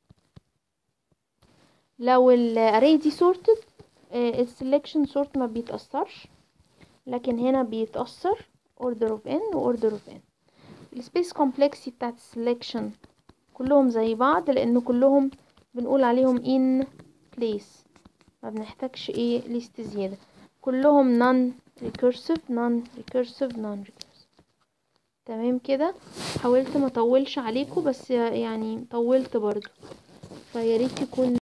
لو ال array دي sorted آه، ال selection sort ما بيتأثرش لكن هنا بيتأثر order of n و order of n ال space complexity بتاعت selection كلهم زي بعض لأن كلهم بنقول عليهم in place ما بنحتاجش ايه list زيادة كلهم non recursive non recursive non recursive تمام كده حاولت ما اطولش عليكم بس يعني طولت برضو فياريت يكون